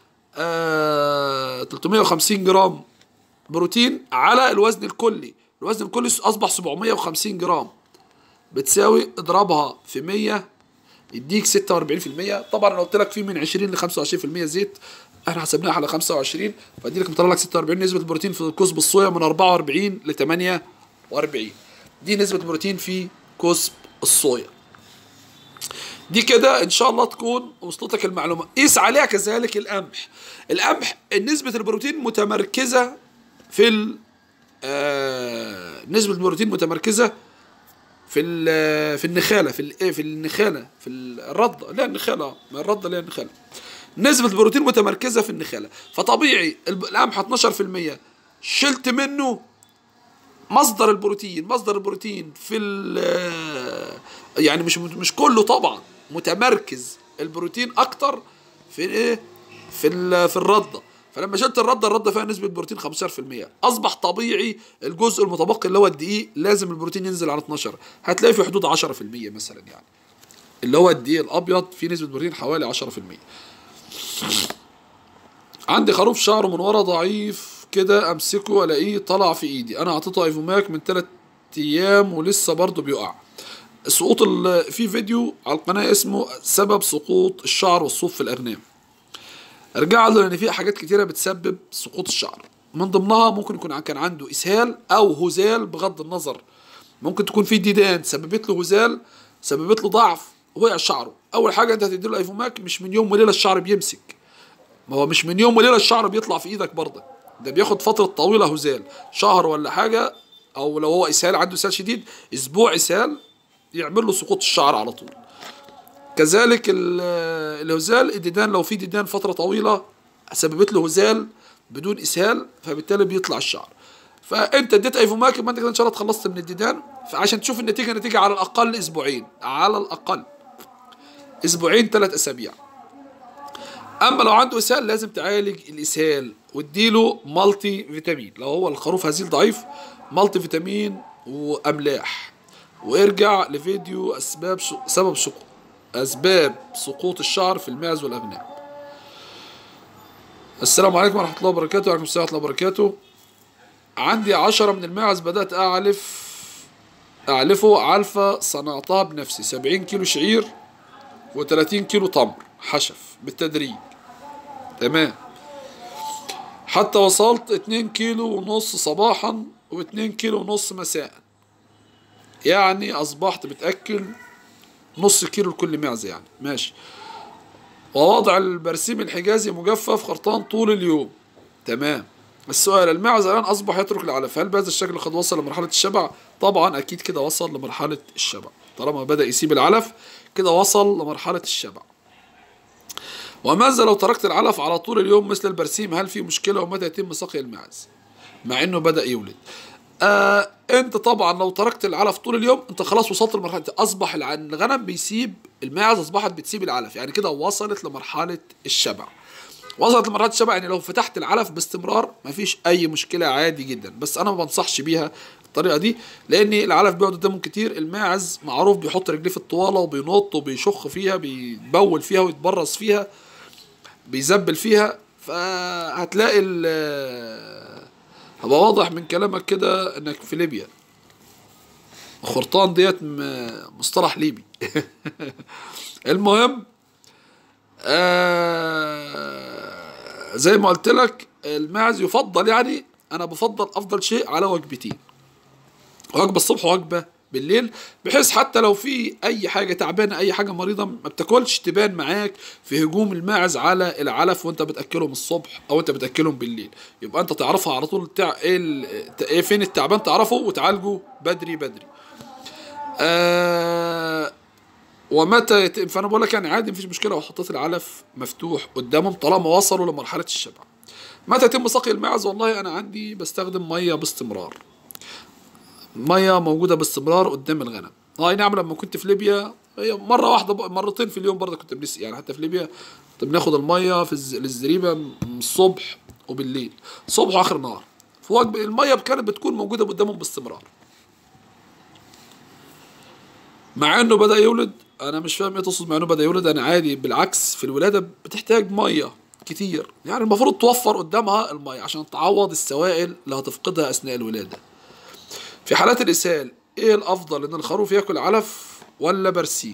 آه 350 جرام بروتين على الوزن الكلي الوزن الكلي أصبح 750 جرام بتساوي اضربها في 100 يديك 46% طبعا انا قلت لك في من 20 ل 25% زيت احنا حسبناها على 25 فدي لك مطلع لك 46 نسبة البروتين في كسب الصويا من 44 ل 48 دي نسبة البروتين في كسب الصويا دي كده ان شاء الله تكون وصلتك المعلومة قيس عليها كذلك القمح القمح نسبة البروتين متمركزة في ال آه نسبة البروتين متمركزة في في النخاله في الايه في النخاله في الرده لا النخاله ما الرده لا النخاله نسبه البروتين متمركزه في النخاله فطبيعي القمح 12% شلت منه مصدر البروتين مصدر البروتين في يعني مش مش كله طبعا متمركز البروتين اكتر في ايه في في الرده فلما شلت الرده الرده فيها نسبه بروتين 15% اصبح طبيعي الجزء المتبقي اللي هو الدقيق لازم البروتين ينزل على 12 هتلاقي في حدود 10% مثلا يعني اللي هو الدقيق الابيض فيه نسبه بروتين حوالي 10% عندي خروف شعره من ورا ضعيف كده امسكه الاقيه طلع في ايدي انا اعطيته ايفوماك من 3 ايام ولسه برضه بيقع سقوط في فيديو على القناه اسمه سبب سقوط الشعر والصوف في الاغنام ارجع له لان في حاجات كتيره بتسبب سقوط الشعر من ضمنها ممكن يكون كان عنده اسهال او هزال بغض النظر ممكن تكون في ديدان سببت له هزال سببت له ضعف وقع شعره اول حاجه انت هتدي له ايفوماك مش من يوم وليله الشعر بيمسك ما هو مش من يوم وليله الشعر بيطلع في ايدك برضه ده بياخد فتره طويله هزال شهر ولا حاجه او لو هو اسهال عنده اسهال شديد اسبوع اسهال يعمل له سقوط الشعر على طول كذلك الهزال الديدان لو في ديدان فترة طويلة سببت له هزال بدون اسهال فبالتالي بيطلع الشعر فانت اديت ايفوماك يبقى انت كده ان شاء الله اتخلصت من الديدان فعشان تشوف النتيجه نتيجه على الاقل اسبوعين على الاقل اسبوعين ثلاث اسابيع اما لو عنده اسهال لازم تعالج الاسهال واديله مالتي فيتامين لو هو الخروف هزيل ضعيف مالتي فيتامين واملاح وارجع لفيديو اسباب سبب سقوط أسباب سقوط الشعر في الماعز والأغنام السلام عليكم ورحمة الله وبركاته وعليكم السلام ورحمة الله وبركاته عندي عشرة من الماعز بدأت أعلف أعلفه علفة صنعتها بنفسي سبعين كيلو شعير وتلاتين كيلو تمر حشف بالتدريج تمام حتى وصلت اتنين كيلو ونص صباحا واتنين كيلو ونص مساء يعني أصبحت بتأكل نص كيلو لكل معزة يعني ماشي ووضع البرسيم الحجازي مجفف خرطان طول اليوم تمام السؤال المعزة الآن أصبح يترك العلف هل بهذا الشكل قد وصل لمرحلة الشبع طبعا أكيد كده وصل لمرحلة الشبع طالما بدأ يسيب العلف كده وصل لمرحلة الشبع وماذا لو تركت العلف على طول اليوم مثل البرسيم هل في مشكلة ومتى يتم سقي الماعز مع انه بدأ يولد آه انت طبعا لو تركت العلف طول اليوم انت خلاص وصلت لمرحله اصبح الغنم بيسيب الماعز اصبحت بتسيب العلف يعني كده وصلت لمرحله الشبع وصلت لمرحله الشبع يعني لو فتحت العلف باستمرار مفيش اي مشكله عادي جدا بس انا ما بنصحش بيها الطريقه دي لان العلف بيقعد قدامهم كتير الماعز معروف بيحط رجليه في الطواله وبينط وبيشخ فيها بيبول فيها ويتبرز فيها بيزبل فيها فهتلاقي ال هبقى واضح من كلامك كده انك في ليبيا خرطان ديت م- مصطلح ليبي المهم آه زي ما قلت لك الماعز يفضل يعني انا بفضل افضل شيء على وجبتين وجبه الصبح ووجبه بالليل بحيث حتى لو في اي حاجه تعبانه اي حاجه مريضه ما بتاكلش تبان معاك في هجوم الماعز على العلف وانت بتاكلهم الصبح او انت بتاكلهم بالليل يبقى انت تعرفها على طول تع... ايه, ال... ايه فين التعبان تعرفه وتعالجه بدري بدري آه ومتى يتم فانا بقول لك يعني عادي مفيش مشكله لو حطيت العلف مفتوح قدامهم طالما وصلوا لمرحله الشبع متى يتم سقي الماعز والله انا عندي بستخدم ميه باستمرار ميه موجوده باستمرار قدام الغنم اي نعم لما كنت في ليبيا هي مره واحده ب- مرتين في اليوم برضه كنت بنسقي يعني حتى في ليبيا كنت بناخد الميه في الز... للزريبه من الصبح وبالليل صبح واخر النهار في وجبه الميه كانت بتكون موجوده قدامهم باستمرار مع انه بدا يولد انا مش فاهم ايه تقصد مع انه بدا يولد انا عادي بالعكس في الولاده بتحتاج ميه كتير يعني المفروض توفر قدامها الميه عشان تعوض السوائل اللي هتفقدها اثناء الولاده في حالات الاسهال ايه الافضل ان الخروف ياكل علف ولا برسيم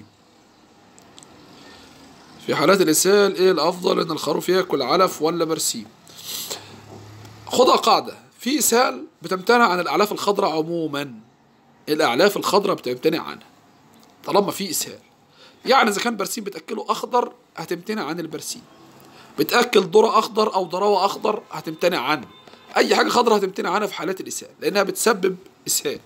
في حالات الاسهال ايه الافضل ان الخروف ياكل علف ولا برسيم خدها قاعده في اسهال بتمتنع عن الاعلاف الخضراء عموما الاعلاف الخضراء بتمتنع عنها طالما في اسهال يعني اذا كان برسيم بتاكله اخضر هتمتنع عن البرسيم بتاكل ذره اخضر او ذراوه اخضر هتمتنع عنه اي حاجه خضراء هتمتنع عنها في حالات الاسهال لانها بتسبب اسهال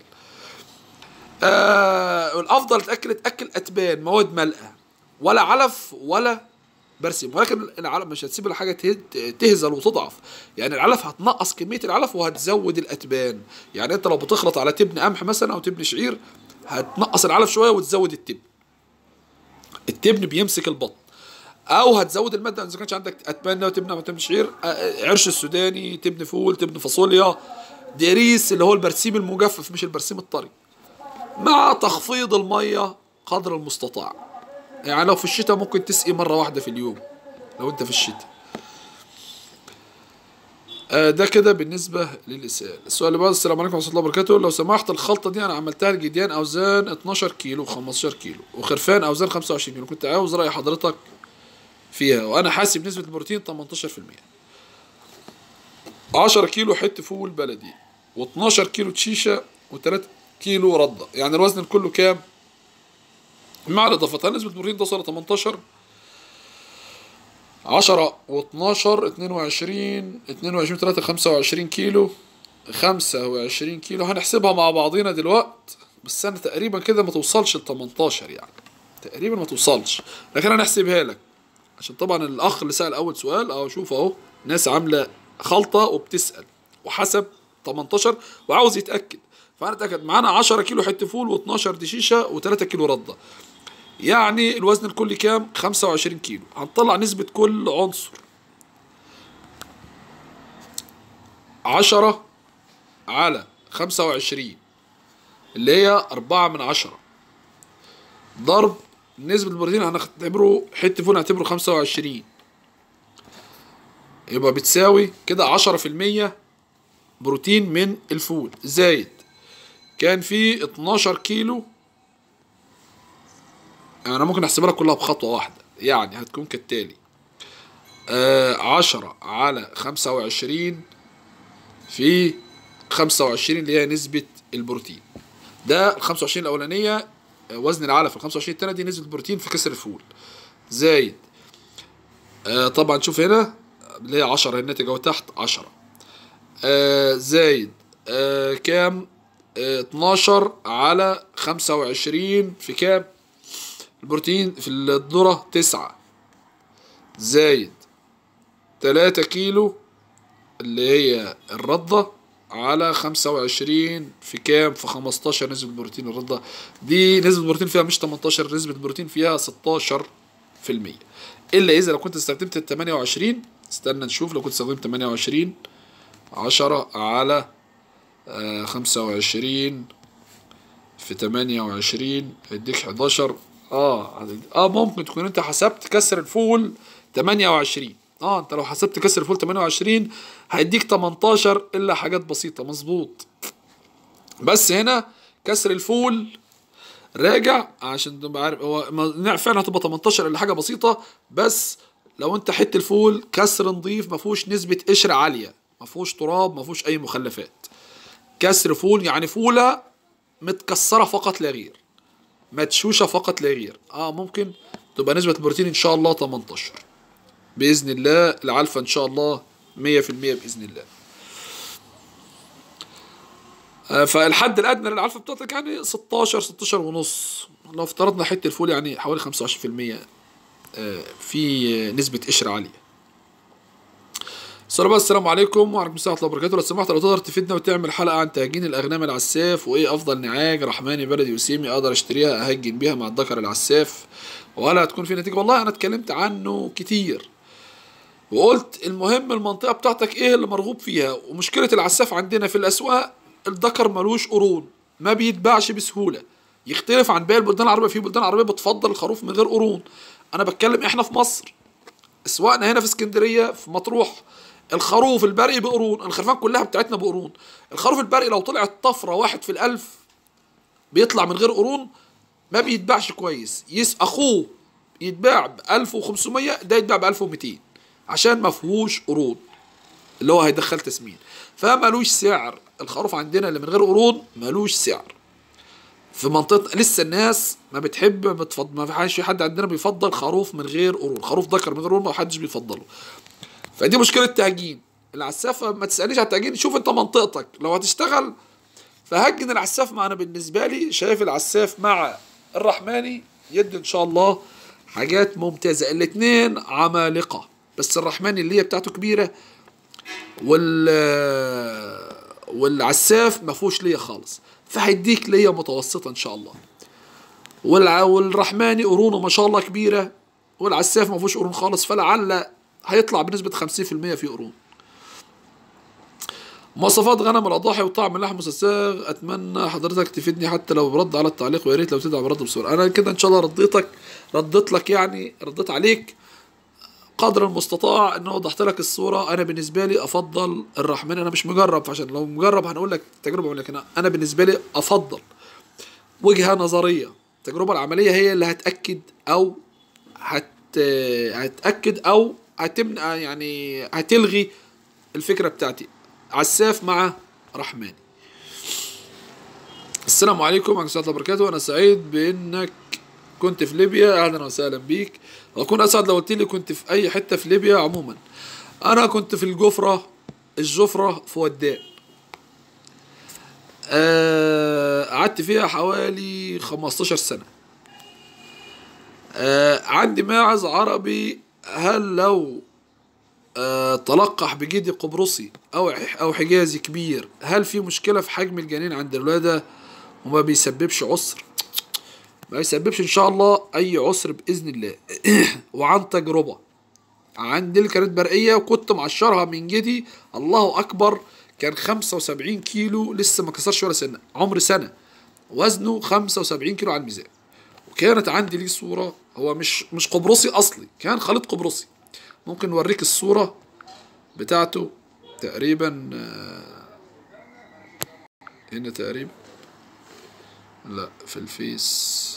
آه الافضل تاكل تاكل اتبان مواد مالئه ولا علف ولا برسيم ولكن العلف مش هتسيب الحاجه ته- تهزل وتضعف يعني العلف هتنقص كميه العلف وهتزود الاتبان يعني انت لو بتخلط على تبن قمح مثلا او تبن شعير هتنقص العلف شويه وتزود التبن التبن بيمسك البطن او هتزود الماده اذا كانش عندك اتبان او تبن او تبن شعير آه، عرش السوداني تبن فول تبن فاصوليا ديريس اللي هو البرسيم المجفف مش البرسيم الطري مع تخفيض الميه قدر المستطاع يعني لو في الشتاء ممكن تسقي مره واحده في اليوم لو انت في الشتاء آه، ده كده بالنسبة للإسهال السؤال اللي بعد السلام عليكم ورحمة الله وبركاته لو سمحت الخلطة دي أنا عملتها لجديان أوزان 12 كيلو 15 كيلو وخرفان أوزان 25 كيلو كنت عاوز رأي حضرتك فيها وأنا حاسب نسبة البروتين 18% 10 كيلو حت فول بلدي و12 كيلو تشيشة و3 كيلو ردة يعني الوزن كله كام؟ مع الإضافتها نسبة البروتين توصل ل 18 10 و12 22 22 3 25 كيلو 25 كيلو هنحسبها مع بعضينا دلوقت بس انا تقريبا كده ما توصلش ل 18 يعني تقريبا ما توصلش لكن انا هحسبها لك عشان طبعا الاخ اللي سال اول سؤال اهو شوف اهو ناس عامله خلطه وبتسال وحسب 18 وعاوز يتاكد فانا اتاكد معانا 10 كيلو حته فول و12 دشيشه و3 كيلو رده يعني الوزن الكلي كام 25 كيلو هنطلع نسبة كل عنصر عشرة على خمسة وعشرين اللي هي أربعة من عشرة ضرب نسبة البروتين هنعتبره حتة فول هنعتبره خمسة وعشرين يبقى بتساوي كده عشرة في المية بروتين من الفول زايد كان في 12 كيلو انا ممكن احسبها لك كلها بخطوه واحده يعني هتكون كالتالي آه عشرة على خمسة وعشرين في خمسة وعشرين اللي هي نسبة البروتين ده الخمسة وعشرين الأولانية آه، وزن العلف الخمسة وعشرين التانية دي نسبة البروتين في كسر الفول زايد آه طبعا شوف هنا اللي هي عشرة الناتج أهو تحت عشرة آه زايد آه كام آه 12 على خمسة وعشرين في كام البروتين في الذرة تسعة زايد تلاتة كيلو اللي هي الردة على خمسة وعشرين في كام في خمستاشر نسبة البروتين الردة دي نسبة البروتين فيها مش تمنتاشر نسبة البروتين فيها ستاشر في المية إلا إذا لو كنت استخدمت التمانية وعشرين استنى نشوف لو كنت استخدمت تمانية وعشرين عشرة على خمسة وعشرين في تمانية وعشرين هيديك حداشر اه اه ممكن تكون انت حسبت كسر الفول تمانية وعشرين اه انت لو حسبت كسر الفول 28 هيديك 18 الا حاجات بسيطه مظبوط بس هنا كسر الفول راجع عشان تبقى عارف هو ما- فعلا هتبقى 18 الا حاجه بسيطه بس لو انت حته الفول كسر نظيف ما فيهوش نسبه قشر عاليه ما فيهوش تراب ما فيهوش اي مخلفات كسر فول يعني فوله متكسره فقط لا غير مدشوشه فقط لا غير اه ممكن تبقى نسبه البروتين ان شاء الله 18 باذن الله العلفه ان شاء الله 100% باذن الله آه، فالحد الادنى للعلفه بتاعتك يعني 16 16 ونص لو افترضنا حته الفول يعني حوالي 25% آه، في نسبه قشر عاليه السلام السلام عليكم وعليكم السلام ورحمه الله وبركاته لو سمحت لو تقدر تفيدنا وتعمل حلقه عن تهجين الاغنام العساف وايه افضل نعاج رحماني بلدي وسيمي اقدر اشتريها اهجن بيها مع الذكر العساف وهل هتكون في نتيجه والله انا اتكلمت عنه كتير وقلت المهم المنطقه بتاعتك ايه اللي مرغوب فيها ومشكله العساف عندنا في الاسواق الذكر ملوش قرون ما بيتباعش بسهوله يختلف عن باقي البلدان العربيه في بلدان عربيه بتفضل الخروف من غير قرون انا بتكلم احنا في مصر اسواقنا هنا في اسكندريه في مطروح الخروف البرقي بقرون الخرفان كلها بتاعتنا بقرون الخروف البرقي لو طلعت طفره واحد في الالف بيطلع من غير قرون ما بيتباعش كويس يس اخوه يتباع ب 1500 ده يتباع ب 1200 عشان ما فيهوش قرون اللي هو هيدخل تسمين فمالوش سعر الخروف عندنا اللي من غير قرون مالوش سعر في منطقة لسه الناس ما بتحب ما بتفضل ما فيش في حد عندنا بيفضل خروف من غير قرون خروف ذكر من غير قرون ما حدش بيفضله فدي مشكلة تهجين العسافة ما تسألنيش على التهجين شوف انت منطقتك لو هتشتغل فهجن العساف معنا بالنسبة لي شايف العساف مع الرحماني يد ان شاء الله حاجات ممتازة الاتنين عمالقة بس الرحماني اللي هي بتاعته كبيرة وال والعساف ما فيهوش ليا خالص فهيديك ليا متوسطة ان شاء الله والع... والرحماني قرونه ما شاء الله كبيرة والعساف ما فيهوش قرون خالص فلعل هيطلع بنسبة 50% في قرون مواصفات غنم الأضاحي وطعم اللحم الساغ أتمنى حضرتك تفيدني حتى لو برد على التعليق ويا ريت لو تدعم برد بسرعة أنا كده إن شاء الله رديتك رديت لك يعني رديت عليك قدر المستطاع ان وضحت لك الصوره انا بالنسبه لي افضل الرحمن انا مش مجرب عشان لو مجرب هنقول لك تجربه لكن انا بالنسبه لي افضل وجهه نظريه التجربه العمليه هي اللي هتاكد او هت هتاكد او هتمنع يعني هتلغي الفكره بتاعتي عساف مع رحماني السلام عليكم ورحمه الله وبركاته انا سعيد بانك كنت في ليبيا اهلا وسهلا بيك واكون اسعد لو قلت لي كنت في اي حته في ليبيا عموما انا كنت في الجفره الجفره في ودان آه، قعدت فيها حوالي 15 سنه آه، عندي ماعز عربي هل لو آه، تلقح بجدي قبرصي او او حجازي كبير هل في مشكله في حجم الجنين عند الولاده وما بيسببش عسر ما يسببش ان شاء الله اي عسر باذن الله وعن تجربه عندي كانت برقيه وكنت مقشرها من جدي الله اكبر كان 75 كيلو لسه ما كسرش ولا سنه عمر سنه وزنه 75 كيلو على الميزان وكانت عندي ليه صوره هو مش مش قبرصي اصلي كان خليط قبرصي ممكن نوريك الصوره بتاعته تقريبا آه، هنا تقريبا لا في الفيس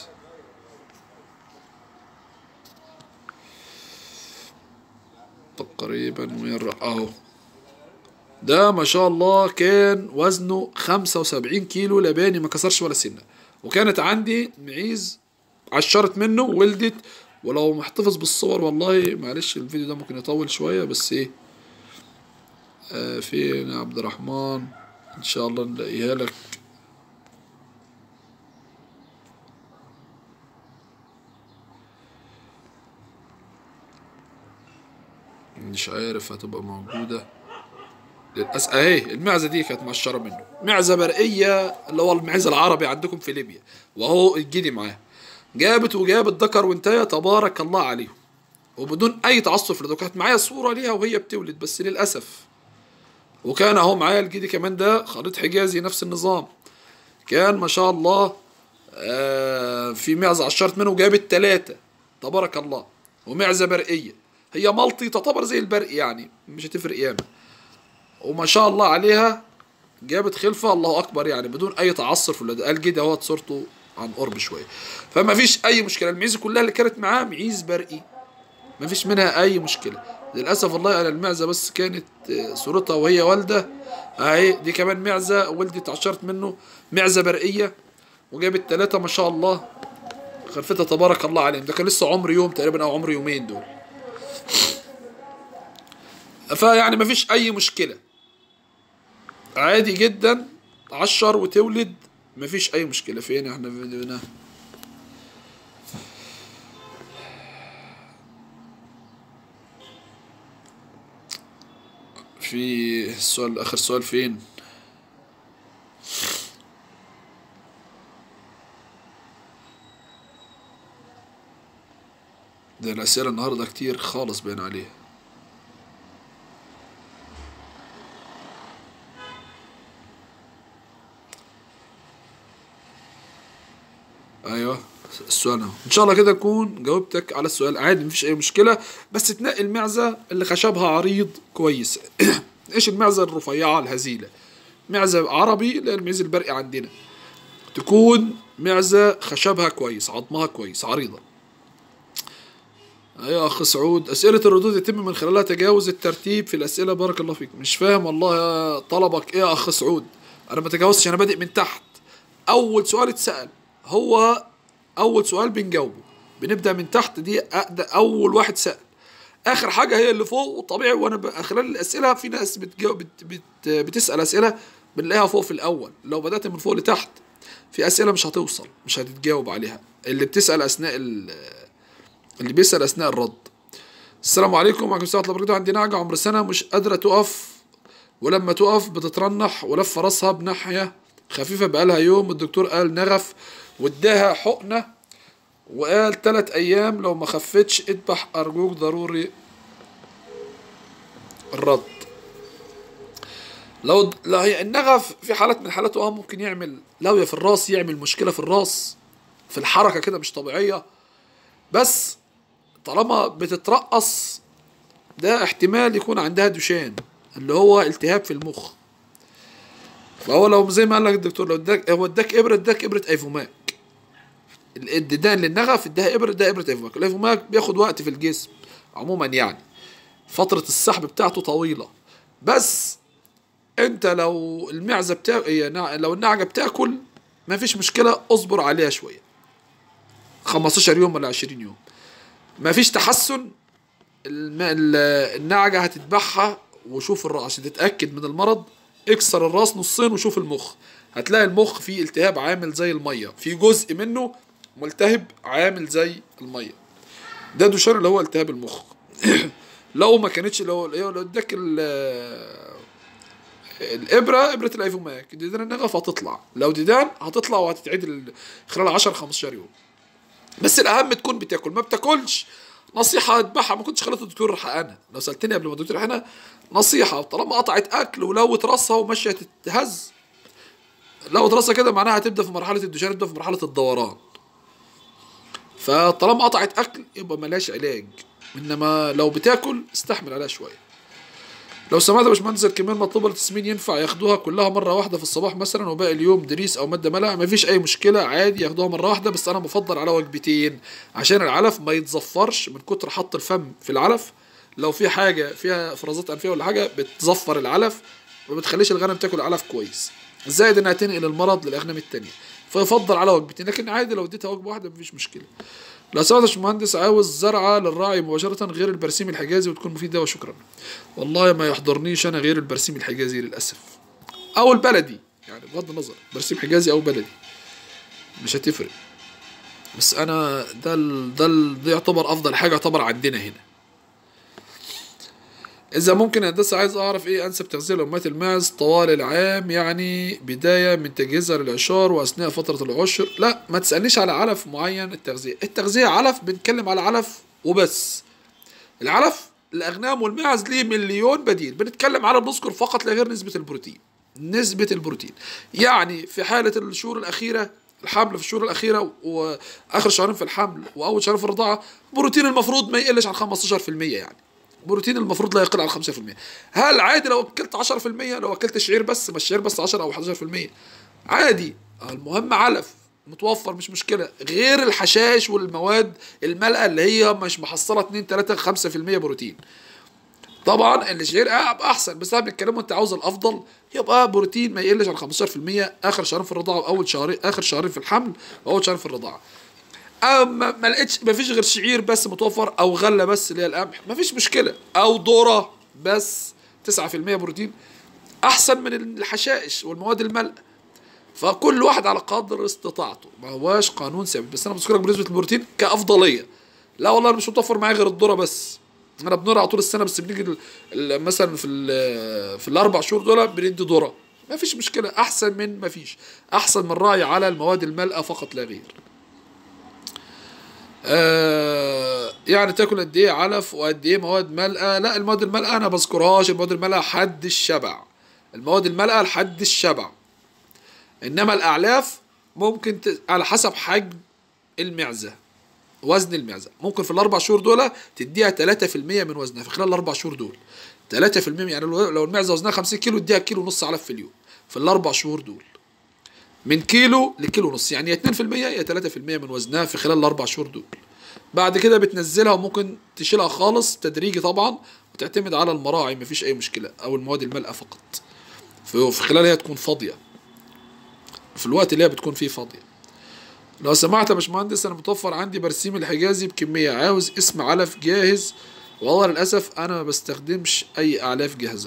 تقريبا وين را- اهو ده ما شاء الله كان وزنه 75 كيلو لباني ما كسرش ولا سنة وكانت عندي معيز عشرت منه ولدت ولو محتفظ بالصور والله معلش الفيديو ده ممكن يطول شوية بس ايه آه فين يا عبد الرحمن ان شاء الله نلاقيها لك مش عارف هتبقى موجودة للأسف اهي المعزة دي كانت مقشرة منه معزة برقية اللي هو المعز العربي عندكم في ليبيا وهو الجدي معاه جابت وجابت ذكر وانتهى تبارك الله عليهم وبدون اي تعصب في الرضا كانت معايا صورة ليها وهي بتولد بس للأسف وكان اهو معايا الجدي كمان ده خليط حجازي نفس النظام كان ما شاء الله آه في معزة عشرت منه وجابت ثلاثة تبارك الله ومعزة برقية هي مالطي تعتبر زي البرق يعني مش هتفرق ياما وما شاء الله عليها جابت خلفة الله أكبر يعني بدون أي تعصر في الولاد قال كده هو صورته عن قرب شوية فما فيش أي مشكلة المعيزة كلها اللي كانت معاه معيز برقي ما فيش منها أي مشكلة للأسف والله أنا المعزة بس كانت آه، صورتها وهي والدة أهي دي كمان معزة ولدي اتعشرت منه معزة برقية وجابت ثلاثة ما شاء الله خلفتها تبارك الله عليهم ده كان لسه عمر يوم تقريبا أو عمر يومين دول فيعني ما فيش أي مشكلة عادي جدا عشر وتولد مفيش اي مشكله فين احنا هنا في السؤال اخر سؤال فين ده الاسئله النهارده كتير خالص باين عليها ايوه السؤال اهو ان شاء الله كده اكون جاوبتك على السؤال عادي مفيش اي مشكله بس تنقي المعزه اللي خشبها عريض كويس ايش المعزه الرفيعه الهزيله معزه عربي اللي هي المعز البرقي عندنا تكون معزه خشبها كويس عظمها كويس عريضه يا اخ سعود اسئله الردود يتم من خلالها تجاوز الترتيب في الاسئله بارك الله فيك مش فاهم والله يا طلبك ايه يا اخ سعود انا ما تجاوزتش انا بادئ من تحت اول سؤال اتسال هو اول سؤال بنجاوبه بنبدا من تحت دي أقدر اول واحد سال اخر حاجه هي اللي فوق وطبيعي وانا ب- خلال الاسئله في ناس بتجاوب بت بت بتسال اسئله بنلاقيها فوق في الاول لو بدات من فوق لتحت في اسئله مش هتوصل مش هتتجاوب عليها اللي بتسال اثناء ال- اللي بيسال اثناء الرد السلام عليكم وعليكم السلام ورحمه الله وبركاته عندي نعجه عمر سنه مش قادره تقف ولما تقف بتترنح ولف راسها بناحيه خفيفه بقالها يوم الدكتور قال نغف واداها حقنه وقال تلات ايام لو ما خفتش اذبح ارجوك ضروري الرد لو لو هي النغف في حالات من حالاته اه ممكن يعمل لوية في الراس يعمل مشكلة في الراس في الحركة كده مش طبيعية بس طالما بتترقص ده احتمال يكون عندها دشان اللي هو التهاب في المخ فهو لو زي ما قال لك الدكتور لو اداك هو اداك ابره اداك ابره ايفوماك الديدان للنغف اداها ابره ده ابره ايفوماك الايفوماك بياخد وقت في الجسم عموما يعني فتره السحب بتاعته طويله بس انت لو المعزه بتا... هي نع- لو النعجه بتاكل ما فيش مشكله اصبر عليها شويه 15 يوم ولا 20 يوم ما فيش تحسن الم... ال- النعجه هتذبحها وشوف الراس عشان تتاكد من المرض اكسر الراس نصين وشوف المخ هتلاقي المخ فيه التهاب عامل زي الميه في جزء منه ملتهب عامل زي الميه ده دشان اللي هو التهاب المخ لو ما كانتش لو لو اداك ال- الابره ابره الايفوماك ديدان النغف هتطلع لو ديدان هتطلع وهتتعدل ال- خلال 10 15 يوم بس الاهم تكون بتاكل ما بتاكلش نصيحة اذبحها ما كنتش خليت الدكتور حقنها لو سألتني قبل ما الدكتور حقنها نصيحة طالما قطعت أكل ولوت راسها وماشية تتهز لوت راسها كده معناها هتبدأ في مرحلة الدشان تبدأ في مرحلة الدوران فطالما قطعت أكل يبقى ملهاش علاج إنما لو بتاكل استحمل عليها شوية لو سمعت يا باشمهندس الكمية المطلوبة للتسمين ينفع ياخدوها كلها مرة واحدة في الصباح مثلا وباقي اليوم دريس أو مادة ملح مفيش أي مشكلة عادي ياخدوها مرة واحدة بس أنا بفضل على وجبتين عشان العلف ما يتزفرش من كتر حط الفم في العلف لو في حاجة فيها افرازات أنفية ولا حاجة بتزفر العلف ما بتخليش الغنم تاكل علف كويس زائد إنها تنقل المرض للأغنام التانية فيفضل على وجبتين لكن عادي لو اديتها وجبة واحدة مفيش مشكلة لو سمعت يا باشمهندس عاوز زرعة للراعي مباشرة غير البرسيم الحجازي وتكون مفيدة وشكرا والله ما يحضرنيش انا غير البرسيم الحجازي للاسف او البلدي يعني بغض النظر برسيم حجازي او بلدي مش هتفرق بس انا ده ال ده ال ده يعتبر افضل حاجه يعتبر عندنا هنا اذا ممكن يا هندسه عايز اعرف ايه انسب تغذيه لامهات الماعز طوال العام يعني بدايه من تجهيزها للعشار واثناء فتره العشر لا ما تسالنيش على علف معين التغذيه التغذيه علف بنتكلم على علف وبس العلف الاغنام والماعز ليه مليون بديل بنتكلم على بنذكر فقط لغير نسبه البروتين نسبه البروتين يعني في حاله الشهور الاخيره الحمل في الشهور الاخيره واخر شهرين في الحمل واول شهرين في الرضاعه بروتين المفروض ما يقلش عن 15% يعني بروتين المفروض لا يقل عن 5% هل عادي لو اكلت 10% لو اكلت شعير بس ما الشعير بس 10 او 11% عادي المهم علف متوفر مش مشكله غير الحشائش والمواد المالئه اللي هي مش محصله 2 3 5% بروتين طبعا الشعير ابقى احسن بس احنا بنتكلم انت عاوز الافضل يبقى بروتين ما يقلش عن 15% اخر شهرين في الرضاعه واول شهرين اخر شهرين في الحمل واول شهرين في الرضاعه اما ما لقيتش ما فيش غير شعير بس متوفر او غله بس اللي هي القمح ما فيش مشكله او ذره بس 9% بروتين احسن من الحشائش والمواد الملأ فكل واحد على قدر استطاعته ما هواش قانون ثابت بس انا بذكرك بنسبه البروتين كافضليه لا والله انا مش متوفر معايا غير الذره بس انا بنرعى طول السنه بس بنيجي ال- ال- مثلا في ال- في الاربع شهور دول بندي ذره ما فيش مشكله احسن من ما فيش احسن من الراعي على المواد المالئه فقط لا غير آه يعني تاكل قد ايه علف وقد ايه مواد مالئه لا المواد المالئه انا بذكرهاش المواد المالئه حد الشبع المواد المالئه لحد الشبع انما الاعلاف ممكن ت... على حسب حجم المعزه وزن المعزه ممكن في الاربع شهور دول تديها 3% من وزنها في خلال الاربع شهور دول 3% يعني لو لو المعزه وزنها 50 كيلو اديها كيلو ونص علف في اليوم في الاربع شهور دول من كيلو لكيلو ونص يعني يا 2% يا 3% من وزنها في خلال الاربع شهور دول بعد كده بتنزلها وممكن تشيلها خالص تدريجي طبعا وتعتمد على المراعي مفيش اي مشكله او المواد المالئه فقط في في خلال هي تكون فاضيه في الوقت اللي هي بتكون فيه فاضيه لو سمحت يا باشمهندس انا متوفر عندي برسيم الحجازي بكميه عاوز اسم علف جاهز والله للاسف انا ما بستخدمش اي اعلاف جاهزه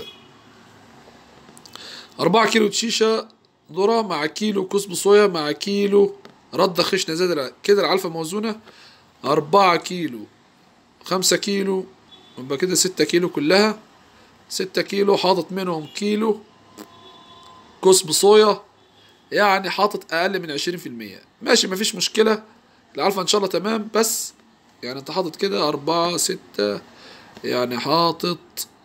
أربعة كيلو شيشة ذرة مع كيلو كسب صويا مع كيلو رد خشنة زاد الع- كده العلفة موزونة أربعة كيلو خمسة كيلو يبقى كده ستة كيلو كلها ستة كيلو حاطط منهم كيلو كسب صويا يعني حاطط أقل من عشرين في المية ماشي مفيش مشكلة العلفة إن شاء الله تمام بس يعني أنت حاطط كده أربعة ستة يعني حاطط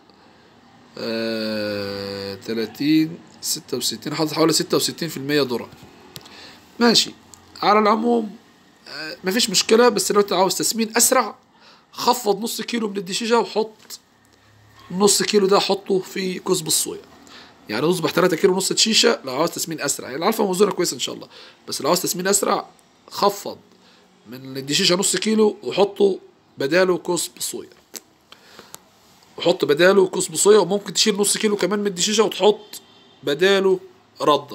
آه، تلاتين ستة وستين حاطط حوالي ستة وستين في المية ذرة ماشي على العموم آه، مفيش مشكلة بس لو انت عاوز تسمين أسرع خفض نص كيلو من الدشيشة وحط نص كيلو ده حطه في كزب الصويا يعني اصبح 3 كيلو ونص شيشه لو عاوز تسمين اسرع يعني العلفه موزونه كويسه ان شاء الله بس لو عاوز تسمين اسرع خفض من الدشيشه نص كيلو وحطه بداله كزب صويا وحط بداله كزب صويا وممكن تشيل نص كيلو كمان من الدشيشه وتحط بداله رده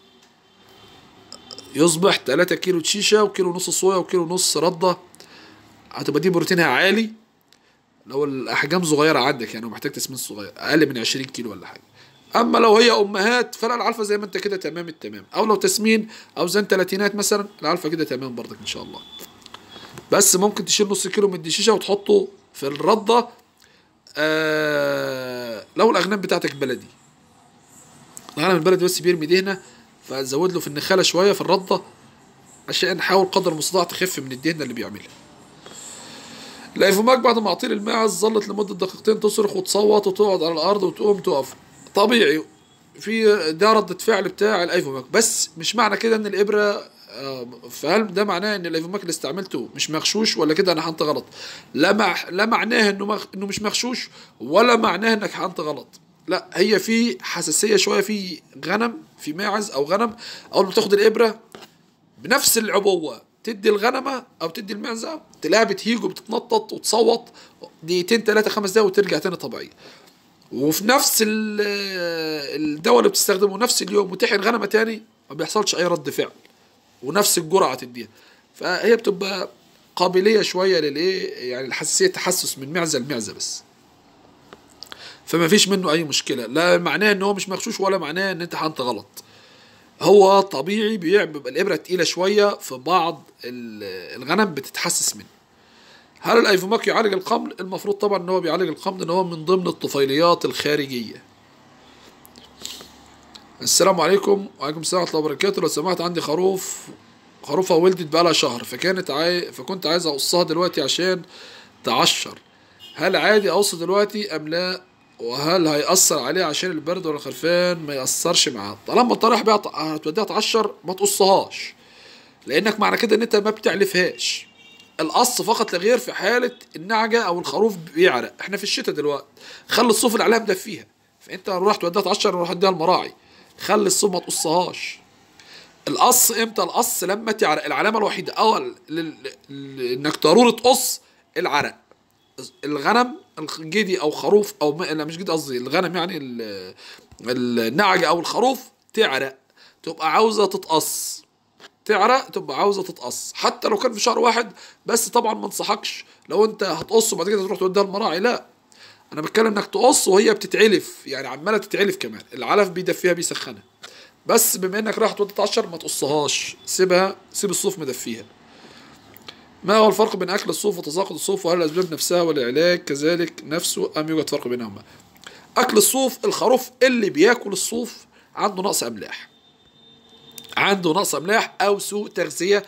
يصبح 3 كيلو شيشه وكيلو ونص صويا وكيلو ونص رده هتبقى دي بروتينها عالي لو الاحجام صغيره عندك يعني ومحتاج تسمين صغير اقل من 20 كيلو ولا حاجه اما لو هي امهات فلا العلفه زي ما انت كده تمام التمام او لو تسمين اوزان تلاتينات مثلا العلفه كده تمام برضك ان شاء الله بس ممكن تشيل نص كيلو من الدشيشه وتحطه في الرده آه لو الاغنام بتاعتك بلدي الغنم البلدي بس بيرمي دهنه فزود له في النخاله شويه في الرده عشان نحاول قدر المستطاع تخف من الدهنه اللي بيعملها الايفوماك بعد ما اعطيه الماعز ظلت لمده دقيقتين تصرخ وتصوت وتقعد على الارض وتقوم تقف طبيعي في ده ردة فعل بتاع الايفوماك بس مش معنى كده ان الابره آه، فهل ده معناه ان الايفوماك اللي استعملته مش مغشوش ولا كده انا حنت غلط لا مع لا معناه انه مغ... انه مش مغشوش ولا معناه انك حنت غلط لا هي في حساسيه شويه في غنم في ماعز او غنم اول ما تاخد الابره بنفس العبوه تدي الغنمه او تدي المعزه تلاقيها بتهيج وبتتنطط وتصوت دقيقتين ثلاثه خمس دقايق وترجع تاني طبيعيه وفي نفس ال- الدواء اللي بتستخدمه نفس اليوم وتحقن غنمه تاني ما بيحصلش اي رد فعل ونفس الجرعه تديها فهي بتبقى قابليه شويه للايه يعني الحساسيه تحسس من معزه لمعزه بس فما فيش منه اي مشكله لا معناه ان هو مش مغشوش ولا معناه ان انت حنت غلط هو طبيعي بيبقى الابره تقيله شويه في بعض ال- الغنم بتتحسس منه هل الايفوماك يعالج القمل المفروض طبعا ان هو بيعالج القمل ان هو من ضمن الطفيليات الخارجيه السلام عليكم وعليكم السلام ورحمه الله وبركاته لو سمحت عندي خروف خروفها ولدت بقالها شهر فكانت عاي... فكنت عايز اقصها دلوقتي عشان تعشر هل عادي اقص دلوقتي ام لا وهل هيأثر عليه عشان البرد ولا الخرفان ما يأثرش معاه طالما انت رايح بيها ت- هتوديها تعشر ما تقصهاش لانك معنى كده ان انت ما بتعلفهاش القص فقط لا غير في حاله النعجه او الخروف بيعرق احنا في الشتاء دلوقتي خلي الصوف اللي عليها مدفيها فانت لو رحت وديها تقشر روح اديها المراعي خلي الصوف ما تقصهاش القص امتى القص لما تعرق العلامه الوحيده اول لل... ل... انك ضروري تقص العرق الغنم الجدي او خروف او ما... لا مش جدي قصدي الغنم يعني ال... النعجه او الخروف تعرق تبقى عاوزه تتقص تعرق تبقى عاوزه تتقص حتى لو كان في شهر واحد بس طبعا ما انصحكش لو انت هتقص وبعد كده تروح توديها المراعي لا انا بتكلم انك تقص وهي بتتعلف يعني عماله تتعلف كمان العلف بيدفيها بيسخنها بس بما انك راح تودي تقشر ما تقصهاش سيبها سيب الصوف مدفيها ما هو الفرق بين اكل الصوف وتساقط الصوف وهل الاسباب نفسها والعلاج كذلك نفسه ام يوجد فرق بينهما اكل الصوف الخروف اللي بياكل الصوف عنده نقص املاح عنده نقص املاح او سوء تغذيه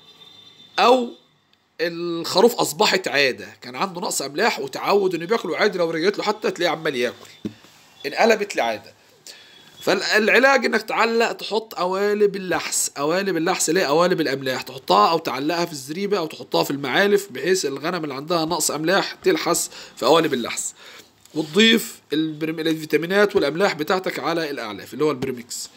او الخروف اصبحت عاده كان عنده نقص املاح وتعود انه بياكل عادي لو رجعت له حتى تلاقيه عمال ياكل انقلبت لعاده فالعلاج انك تعلق تحط قوالب اللحس قوالب اللحس ليه قوالب الاملاح تحطها او تعلقها في الزريبه او تحطها في المعالف بحيث الغنم اللي عندها نقص املاح تلحس في قوالب اللحس وتضيف البرم... الفيتامينات والاملاح بتاعتك على الاعلاف اللي هو البريمكس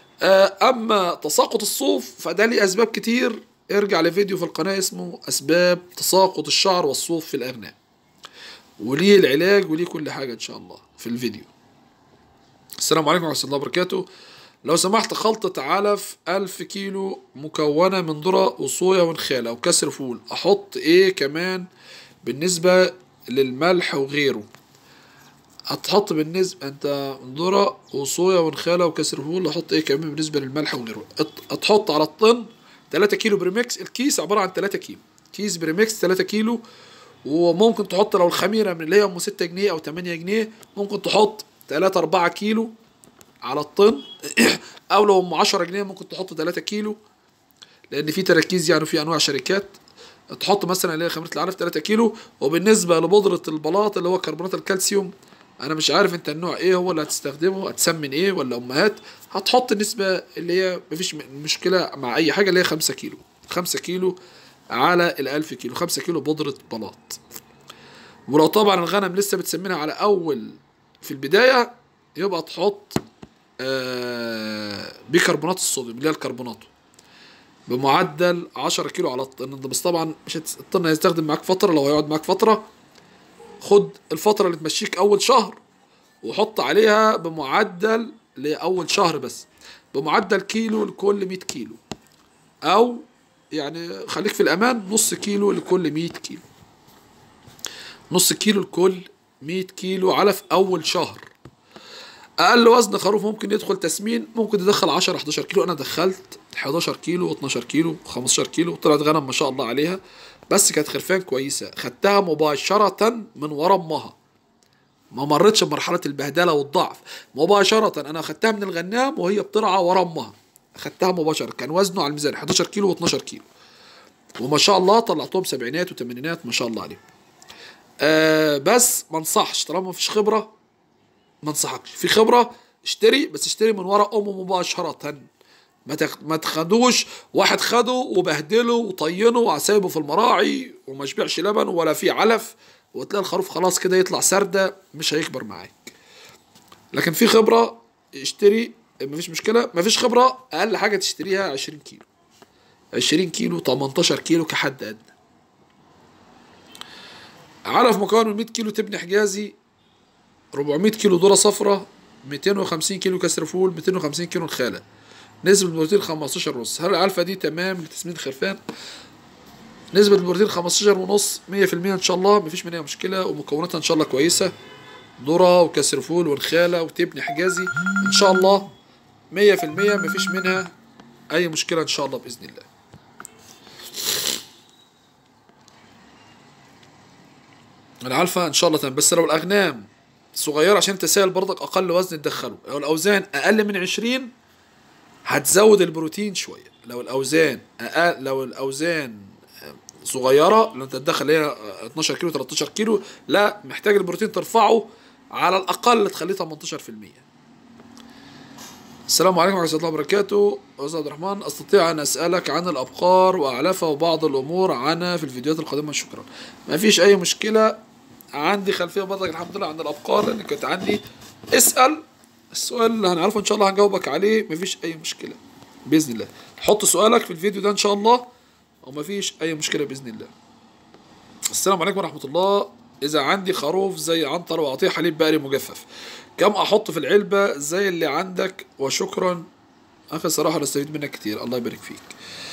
اما تساقط الصوف فده ليه اسباب كتير ارجع لفيديو في القناه اسمه اسباب تساقط الشعر والصوف في الاغنام وليه العلاج وليه كل حاجه ان شاء الله في الفيديو السلام عليكم ورحمه الله وبركاته لو سمحت خلطة علف ألف كيلو مكونة من ذرة وصويا ونخالة وكسر فول أحط إيه كمان بالنسبة للملح وغيره هتحط بالنسبة انت ذرة وصويا ونخالة وكسر فول احط ايه كمان بالنسبة للملح وغيره هتحط على الطن 3 كيلو بريمكس الكيس عبارة عن 3 كيلو كيس بريمكس 3 كيلو وممكن تحط لو الخميرة من اللي هي ام 6 جنيه او 8 جنيه ممكن تحط 3 4 كيلو على الطن او لو ام 10 جنيه ممكن تحط 3 كيلو لان في تركيز يعني في انواع شركات تحط مثلا اللي هي خميره العلف 3 كيلو وبالنسبه لبودره البلاط اللي هو كربونات الكالسيوم انا مش عارف انت النوع ايه هو اللي هتستخدمه هتسمن ايه ولا امهات هتحط النسبة اللي هي مفيش مشكلة مع اي حاجة اللي هي خمسة كيلو خمسة كيلو على الالف كيلو خمسة كيلو بودرة بلاط ولو طبعا الغنم لسه بتسمنها على اول في البداية يبقى تحط آه بيكربونات الصوديوم اللي هي الكربونات بمعدل 10 كيلو على الطن بس طبعا مش الطن هيستخدم معاك فترة لو هيقعد معاك فترة خد الفترة اللي تمشيك أول شهر وحط عليها بمعدل لأول شهر بس بمعدل كيلو لكل 100 كيلو أو يعني خليك في الأمان نص كيلو لكل 100 كيلو نص كيلو لكل 100 كيلو علف أول شهر أقل وزن خروف ممكن يدخل تسمين ممكن تدخل 10 11 كيلو أنا دخلت 11 كيلو و12 كيلو و15 كيلو طلعت غنم ما شاء الله عليها بس كانت خرفان كويسة خدتها مباشرة من ورا أمها ما مرتش بمرحلة البهدلة والضعف مباشرة أنا خدتها من الغنام وهي بترعى ورا أمها خدتها مباشرة كان وزنه على الميزان 11 كيلو و12 كيلو وما شاء الله طلعتهم سبعينات وثمانينات ما شاء الله عليهم آه بس ما انصحش طالما مفيش خبرة ما انصحكش في خبرة اشتري بس اشتري من ورا أمه مباشرة ما ما تخدوش واحد خده وبهدله وطينه وسايبه في المراعي وما شبعش لبن ولا في علف وتلاقي الخروف خلاص كده يطلع سردة مش هيكبر معاك لكن في خبرة اشتري مفيش مشكلة مفيش خبرة أقل حاجة تشتريها عشرين كيلو عشرين كيلو تمنتاشر كيلو كحد أدنى علف مكون من مية كيلو تبني حجازي ربعمية كيلو ذرة صفرة ميتين وخمسين كيلو كسر فول ميتين وخمسين كيلو نخالة نسبة البروتين 15 ونص هل العلفة دي تمام لتسمين الخرفان نسبة البروتين 15 ونص 100% ان شاء الله مفيش منها مشكلة ومكوناتها ان شاء الله كويسة ذرة وكسر فول ونخالة وتبني حجازي ان شاء الله 100% مفيش منها اي مشكلة ان شاء الله باذن الله العلفة ان شاء الله تمام بس لو الاغنام صغيرة عشان تسال برضك اقل وزن تدخله لو الاوزان اقل من 20 هتزود البروتين شويه لو الاوزان أقل لو الاوزان صغيره لو انت تدخل هي 12 كيلو 13 كيلو لا محتاج البروتين ترفعه على الاقل تخليه 18% السلام عليكم ورحمة الله وبركاته أستاذ عبد الرحمن أستطيع أن أسألك عن الأبقار وأعلافها وبعض الأمور عنها في الفيديوهات القادمة شكرا ما فيش أي مشكلة عندي خلفية برضك الحمد لله عن الأبقار لأن كانت عندي اسأل السؤال اللي هنعرفه إن شاء الله هنجاوبك عليه ما فيش أي مشكلة بإذن الله حط سؤالك في الفيديو ده إن شاء الله وما فيش أي مشكلة بإذن الله السلام عليكم ورحمة الله إذا عندي خروف زي عنتر وأعطيه حليب بقري مجفف كم أحط في العلبة زي اللي عندك وشكرا أخي صراحة أنا استفيد منك كتير الله يبارك فيك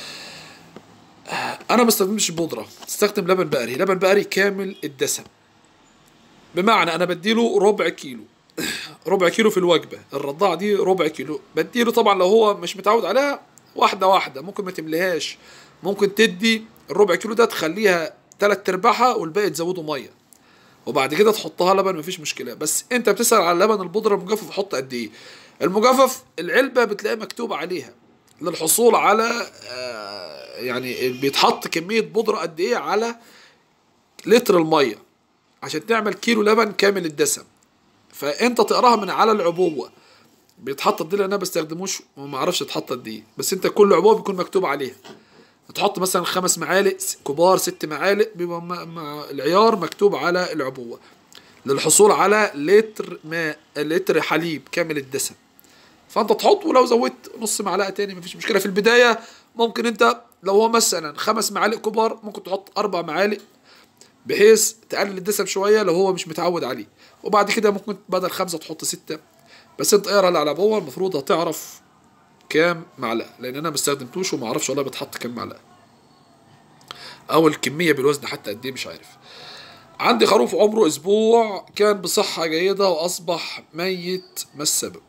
أنا ما بستخدمش بودرة استخدم لبن بقري لبن بقري كامل الدسم بمعنى أنا بديله ربع كيلو ربع كيلو في الوجبة الرضاعة دي ربع كيلو بديله طبعا لو هو مش متعود عليها واحدة واحدة ممكن ما تمليهاش ممكن تدي الربع كيلو ده تخليها تلات ارباعها والباقي تزوده ميه وبعد كده تحطها لبن مفيش مشكله بس انت بتسال على لبن البودره المجفف حط قد ايه المجفف العلبه بتلاقي مكتوب عليها للحصول على آه، يعني بيتحط كميه بودره قد ايه على لتر الميه عشان تعمل كيلو لبن كامل الدسم فانت تقراها من على العبوه بيتحط دي لان انا بستخدموش وما اعرفش اتحط قد ايه بس انت كل عبوه بيكون مكتوب عليها تحط مثلا خمس معالق س- كبار ست معالق بيبقى مع- مع العيار مكتوب على العبوة للحصول على لتر ماء لتر حليب كامل الدسم فانت تحط ولو زودت نص معلقة تاني مفيش مشكلة في البداية ممكن انت لو هو مثلا خمس معالق كبار ممكن تحط اربع معالق بحيث تقلل الدسم شوية لو هو مش متعود عليه وبعد كده ممكن بدل خمسة تحط ستة بس انت اقرا اللي على العبوة المفروض هتعرف كام معلقه لان انا ما استخدمتوش وما اعرفش والله بتحط كام معلقه او الكميه بالوزن حتى قد ايه مش عارف عندي خروف عمره اسبوع كان بصحه جيده واصبح ميت ما السبب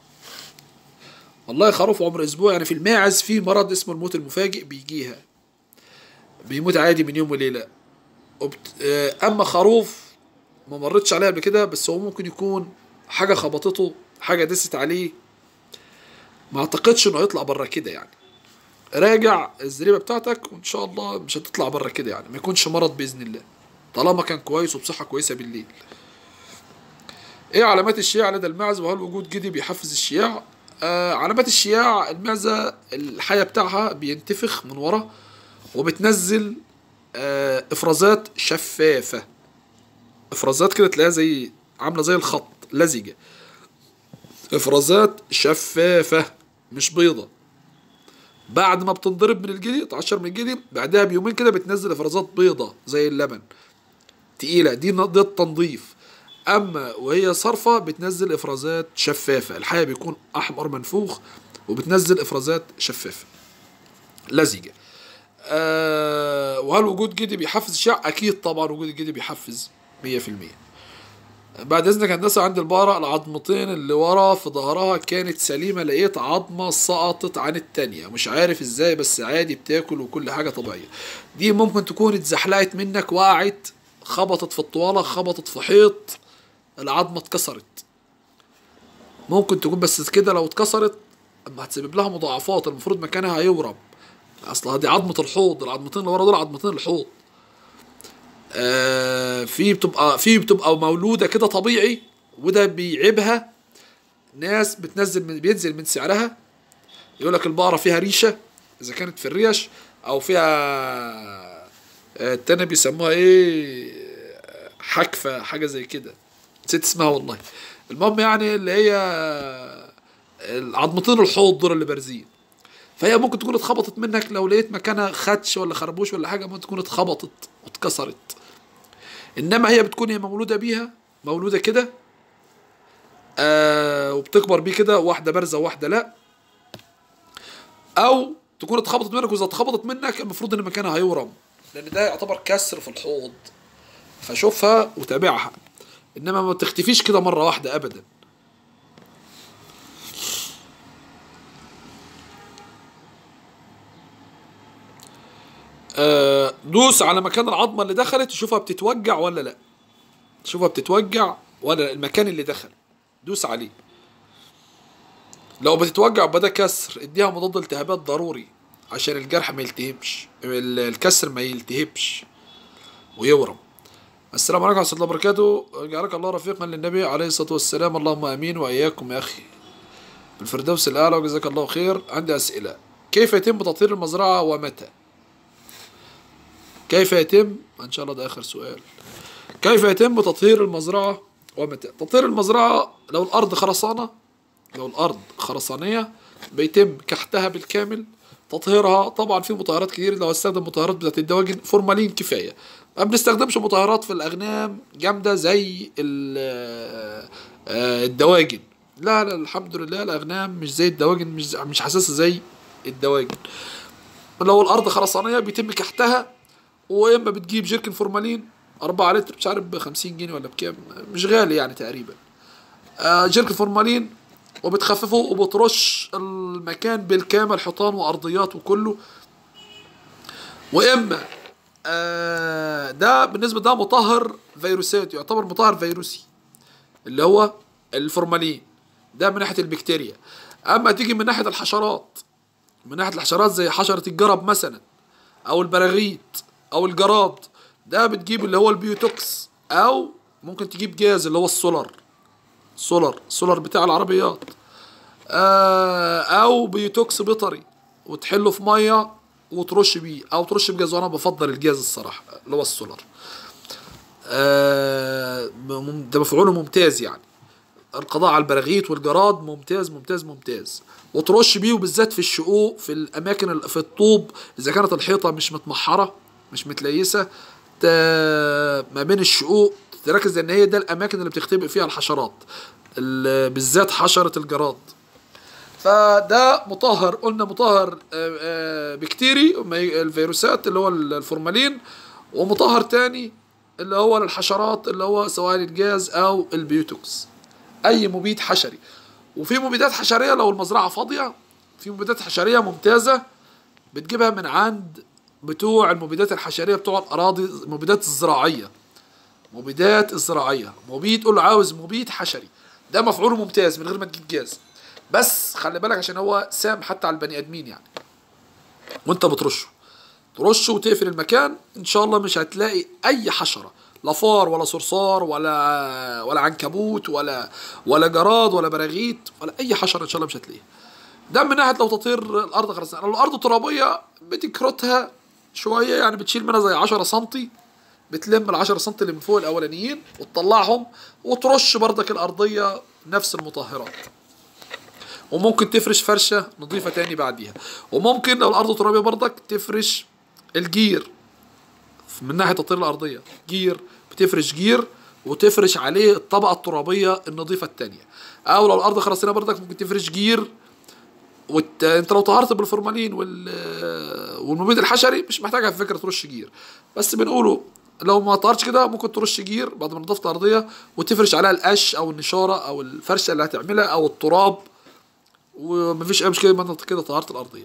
والله خروف عمره اسبوع يعني في الماعز في مرض اسمه الموت المفاجئ بيجيها بيموت عادي من يوم وليله وبت... آه، اما خروف ما مرتش عليه قبل كده بس هو ممكن يكون حاجه خبطته حاجه دست عليه ما اعتقدش انه هيطلع بره كده يعني راجع الزريبه بتاعتك وان شاء الله مش هتطلع بره كده يعني ما يكونش مرض باذن الله طالما كان كويس وبصحه كويسه بالليل ايه علامات الشياع لدى المعزه وهل وجود جدي بيحفز الشياع آه علامات الشياع المعزه الحيه بتاعها بينتفخ من ورا وبتنزل آه افرازات شفافه افرازات كده تلاقيها زي عامله زي الخط لزجه افرازات شفافه مش بيضه بعد ما بتنضرب من الجدي تقشر من الجدي بعدها بيومين كده بتنزل افرازات بيضه زي اللبن تقيله دي ن- دي التنظيف اما وهي صرفه بتنزل افرازات شفافه الحياه بيكون احمر منفوخ وبتنزل افرازات شفافه لزجه أه وهل وجود جدي بيحفز الشيع اكيد طبعا وجود الجدي بيحفز 100% بعد اذنك هندسه عند البقره العظمتين اللي ورا في ظهرها كانت سليمه لقيت عظمه سقطت عن التانية مش عارف ازاي بس عادي بتاكل وكل حاجه طبيعيه دي ممكن تكون اتزحلقت منك وقعت خبطت في الطواله خبطت في حيط العظمه اتكسرت ممكن تكون بس كده لو اتكسرت اما هتسبب لها مضاعفات المفروض مكانها هيورم اصلها دي عظمه الحوض العظمتين اللي ورا دول عظمتين الحوض آه، في بتبقى في بتبقى مولوده كده طبيعي وده بيعيبها ناس بتنزل من بينزل من سعرها يقول لك البقره فيها ريشه اذا كانت في الريش او فيها آه، التانية بيسموها ايه آه، حكفه حاجه زي كده نسيت اسمها والله المهم يعني اللي هي العظمتين الحوض دول اللي بارزين فهي ممكن تكون اتخبطت منك لو لقيت مكانها خدش ولا خربوش ولا حاجه ممكن تكون اتخبطت واتكسرت انما هي بتكون هي مولوده بيها مولوده كده آه وبتكبر بيه كده واحده بارزه وواحده لا او تكون اتخبطت منك واذا اتخبطت منك المفروض ان مكانها هيورم لان ده يعتبر كسر في الحوض فشوفها وتابعها انما ما تختفيش كده مره واحده ابدا آه، دوس على مكان العظمه اللي دخلت تشوفها بتتوجع ولا لا تشوفها بتتوجع ولا لا المكان اللي دخل دوس عليه لو بتتوجع بدا كسر اديها مضاد التهابات ضروري عشان الجرح ما يلتهبش ال- الكسر ما يلتهبش ويورم السلام عليكم ورحمه الله وبركاته جعلك الله رفيقا للنبي عليه الصلاه والسلام اللهم امين واياكم يا اخي الفردوس الأعلى وجزاك الله خير عندي أسئلة كيف يتم تطهير المزرعة ومتى كيف يتم إن شاء الله ده آخر سؤال كيف يتم تطهير المزرعة ومتى تطهير المزرعة لو الأرض خرسانة لو الأرض خرسانية بيتم كحتها بالكامل تطهيرها طبعا في مطهرات كتير لو استخدم مطهرات بتاعت الدواجن فورمالين كفايه ما بنستخدمش مطهرات في الاغنام جامده زي ال- آه، الدواجن لا لا الحمد لله الاغنام مش زي الدواجن مش مش حساسه زي الدواجن لو الارض خرسانيه بيتم كحتها واما بتجيب جيركن فورمالين 4 لتر مش عارف ب 50 جنيه ولا بكام مش غالي يعني تقريبا آه، جيركن فورمالين وبتخففه وبترش المكان بالكامل حيطان وارضيات وكله واما آه، ده بالنسبه ده مطهر فيروسات يعتبر مطهر فيروسي اللي هو الفورمالين ده من ناحيه البكتيريا اما تيجي من ناحيه الحشرات من ناحيه الحشرات زي حشره الجرب مثلا او البراغيث او الجراد ده بتجيب اللي هو البيوتوكس او ممكن تجيب جاز اللي هو السولار سولار سولار بتاع العربيات آه او بيوتوكس بيطري وتحله في ميه وترش بيه او ترش بجاز وانا بفضل الجاز الصراحه اللي هو السولار آه مم- ده مفعوله ممتاز يعني القضاء على البراغيث والجراد ممتاز ممتاز ممتاز وترش بيه وبالذات في الشقوق في الاماكن ال- في الطوب اذا كانت الحيطه مش متمحره مش متليسه ت- ما بين الشقوق تركز ان هي ده الاماكن اللي بتختبئ فيها الحشرات ال- بالذات حشره الجراد فده مطهر قلنا مطهر آه، آه، بكتيري ما- الفيروسات اللي هو الفورمالين ومطهر تاني اللي هو للحشرات اللي هو سواء الجاز او البيوتوكس اي مبيد حشري وفي مبيدات حشريه لو المزرعه فاضيه في مبيدات حشريه ممتازه بتجيبها من عند بتوع المبيدات الحشريه بتوع الاراضي المبيدات الزراعيه مبيدات الزراعيه مبيد قول له عاوز مبيد حشري ده مفعوله ممتاز من غير ما تجيب جاز بس خلي بالك عشان هو سام حتى على البني ادمين يعني وانت بترشه ترشه وتقفل المكان ان شاء الله مش هتلاقي اي حشره لا فار ولا صرصار ولا ولا عنكبوت ولا ولا جراد ولا براغيث ولا اي حشره ان شاء الله مش هتلاقيها ده من ناحيه لو تطير الارض خرسانه لو الارض ترابيه بتكرتها شويه يعني بتشيل منها زي 10 سنتي بتلم ال 10 سم اللي من فوق الاولانيين وتطلعهم وترش بردك الارضيه نفس المطهرات وممكن تفرش فرشه نظيفه تاني بعديها وممكن لو الارض ترابيه بردك تفرش الجير من ناحيه تطهير الارضيه جير بتفرش جير وتفرش عليه الطبقه الترابيه النظيفه التانية او لو الارض خرسانه بردك ممكن تفرش جير وت... انت لو طهرت بالفورمالين وال والمبيد الحشري مش محتاج على فكره ترش جير بس بنقوله لو ما طهرتش كده ممكن ترش جير بعد ما نضفت الارضيه وتفرش عليها القش او النشاره او الفرشه اللي هتعملها او التراب ومفيش اي مشكله ما انت كده طهرت الارضيه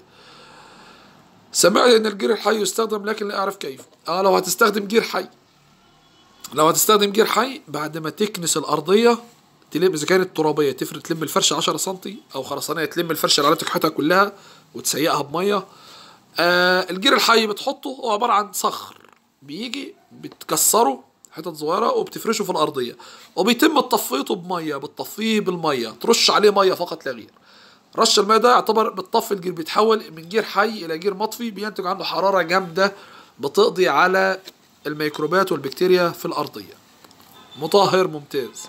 سمعت ان الجير الحي يستخدم لكن لا اعرف كيف اه لو هتستخدم جير حي لو هتستخدم جير حي بعد ما تكنس الارضيه تلم اذا كانت ترابيه تفرد تلم الفرشه 10 سم او خرسانيه تلم الفرشه اللي على تكحتها كلها وتسيقها بميه آه الجير الحي بتحطه هو عباره عن صخر بيجي بتكسره حتت صغيره وبتفرشه في الارضيه وبيتم تصفيته بميه بتطفيه بالميه ترش عليه ميه فقط لا غير رش الماء ده يعتبر بتطفي الجير بيتحول من جير حي الى جير مطفي بينتج عنه حراره جامده بتقضي على الميكروبات والبكتيريا في الارضيه مطهر ممتاز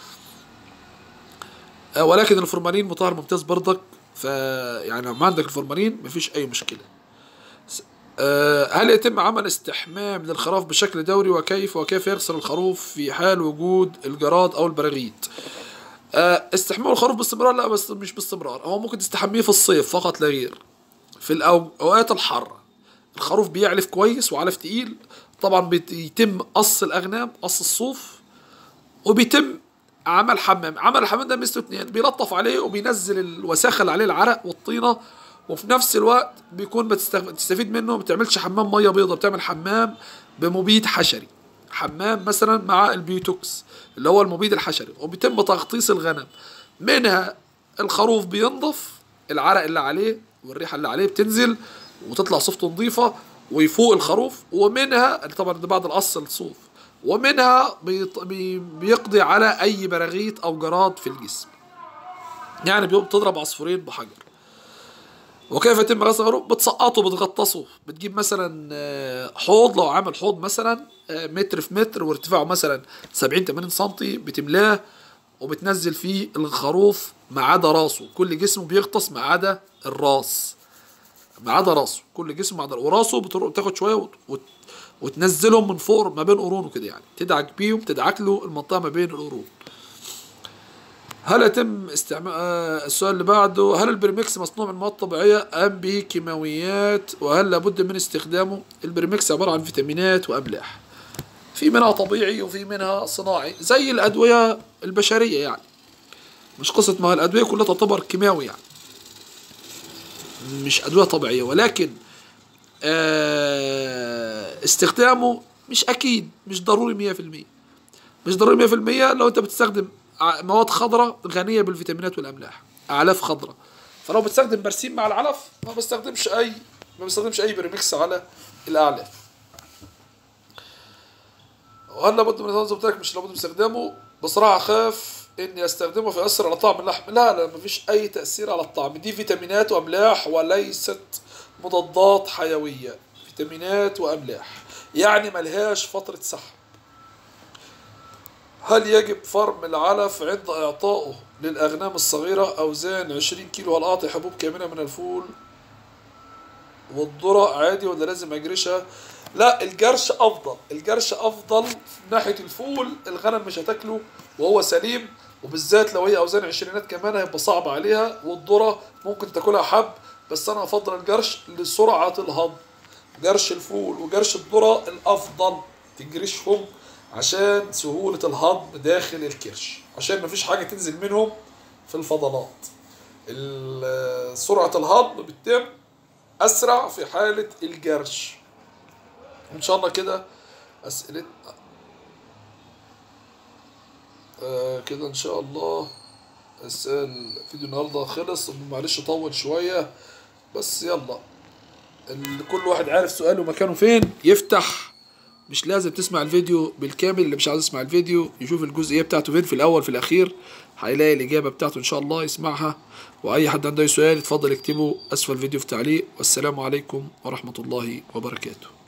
آه، ولكن الفورمالين مطهر ممتاز برضك ف يعني ما عندك الفورمالين مفيش اي مشكله س- آه، هل يتم عمل استحمام للخراف بشكل دوري وكيف وكيف يغسل الخروف في حال وجود الجراد او البراغيث آه، استحمام الخروف باستمرار لا بس مش باستمرار هو ممكن تستحميه في الصيف فقط لا غير في الاوقات الحاره الخروف بيعلف كويس وعلف تقيل طبعا بيتم قص الاغنام قص الصوف وبيتم عمل حمام عمل الحمام ده مثله اتنين بيلطف عليه وبينزل الوساخه اللي عليه العرق والطينه وفي نفس الوقت بيكون بتستغ- بتستفيد منه ما بتعملش حمام ميه بيضاء بتعمل حمام بمبيد حشري حمام مثلا مع البيوتوكس اللي هو المبيد الحشري وبيتم تغطيس الغنم منها الخروف بينضف العرق اللي عليه والريحه اللي عليه بتنزل وتطلع صفته نظيفه ويفوق الخروف ومنها طبعا ده بعد القص الصوف ومنها بيط- بي- بيقضي على اي براغيث او جراد في الجسم يعني بيوم تضرب عصفورين بحجر وكيف يتم غسل الغروب بتسقطه بتغطسه بتجيب مثلا آه، حوض لو عامل حوض مثلا آه، متر في متر وارتفاعه مثلا 70 80 سنتي بتملاه وبتنزل فيه الخروف ما عدا راسه كل جسمه بيغطس ما عدا الراس ما عدا راسه كل جسمه ما عدا وراسه بتر- بتاخد شويه وت... وت... وتنزلهم من فوق ما بين قرونه كده يعني تدعك بيهم تدعك له المنطقه ما بين القرون هل يتم استعمال آه السؤال اللي بعده هل البريمكس مصنوع من مواد طبيعية أم به كيماويات وهل لابد من استخدامه البريمكس عبارة عن فيتامينات وأملاح في منها طبيعي وفي منها صناعي زي الأدوية البشرية يعني مش قصة ما الأدوية كلها تعتبر كيماوي يعني مش أدوية طبيعية ولكن آه استخدامه مش أكيد مش ضروري مية في المية مش ضروري مية في المية لو أنت بتستخدم ع- مواد خضراء غنية بالفيتامينات والأملاح أعلاف خضراء فلو بتستخدم برسيم مع العلف ما بستخدمش أي ما بستخدمش أي بريمكس على الأعلاف وهل لابد من نظام زي مش لابد من استخدامه بصراحة أخاف إني أستخدمه فيأثر على طعم اللحم لا لا مفيش أي تأثير على الطعم دي فيتامينات وأملاح وليست مضادات حيوية فيتامينات وأملاح يعني ملهاش فترة سحب هل يجب فرم العلف عند إعطائه للأغنام الصغيرة أوزان 20 كيلو هل أعطي حبوب كاملة من الفول والذرة عادي ولا لازم أجرشها لا الجرش أفضل الجرش أفضل من ناحية الفول الغنم مش هتاكله وهو سليم وبالذات لو هي أوزان عشرينات كمان هيبقى صعب عليها والذرة ممكن تاكلها حب بس أنا أفضل الجرش لسرعة الهضم جرش الفول وجرش الذرة الأفضل تجرشهم عشان سهولة الهضم داخل الكرش عشان مفيش حاجة تنزل منهم في الفضلات ال- سرعة الهضم بتتم أسرع في حالة الجرش إن شاء الله كده أسئلة آه كده إن شاء الله السؤال الفيديو النهاردة خلص معلش طول شوية بس يلا ال- كل واحد عارف سؤاله مكانه فين يفتح مش لازم تسمع الفيديو بالكامل اللي مش عايز يسمع الفيديو يشوف الجزئية بتاعته فين في الأول في الأخير هيلاقي الإجابة بتاعته إن شاء الله يسمعها وأي حد عنده أي سؤال يتفضل يكتبه أسفل الفيديو في تعليق والسلام عليكم ورحمة الله وبركاته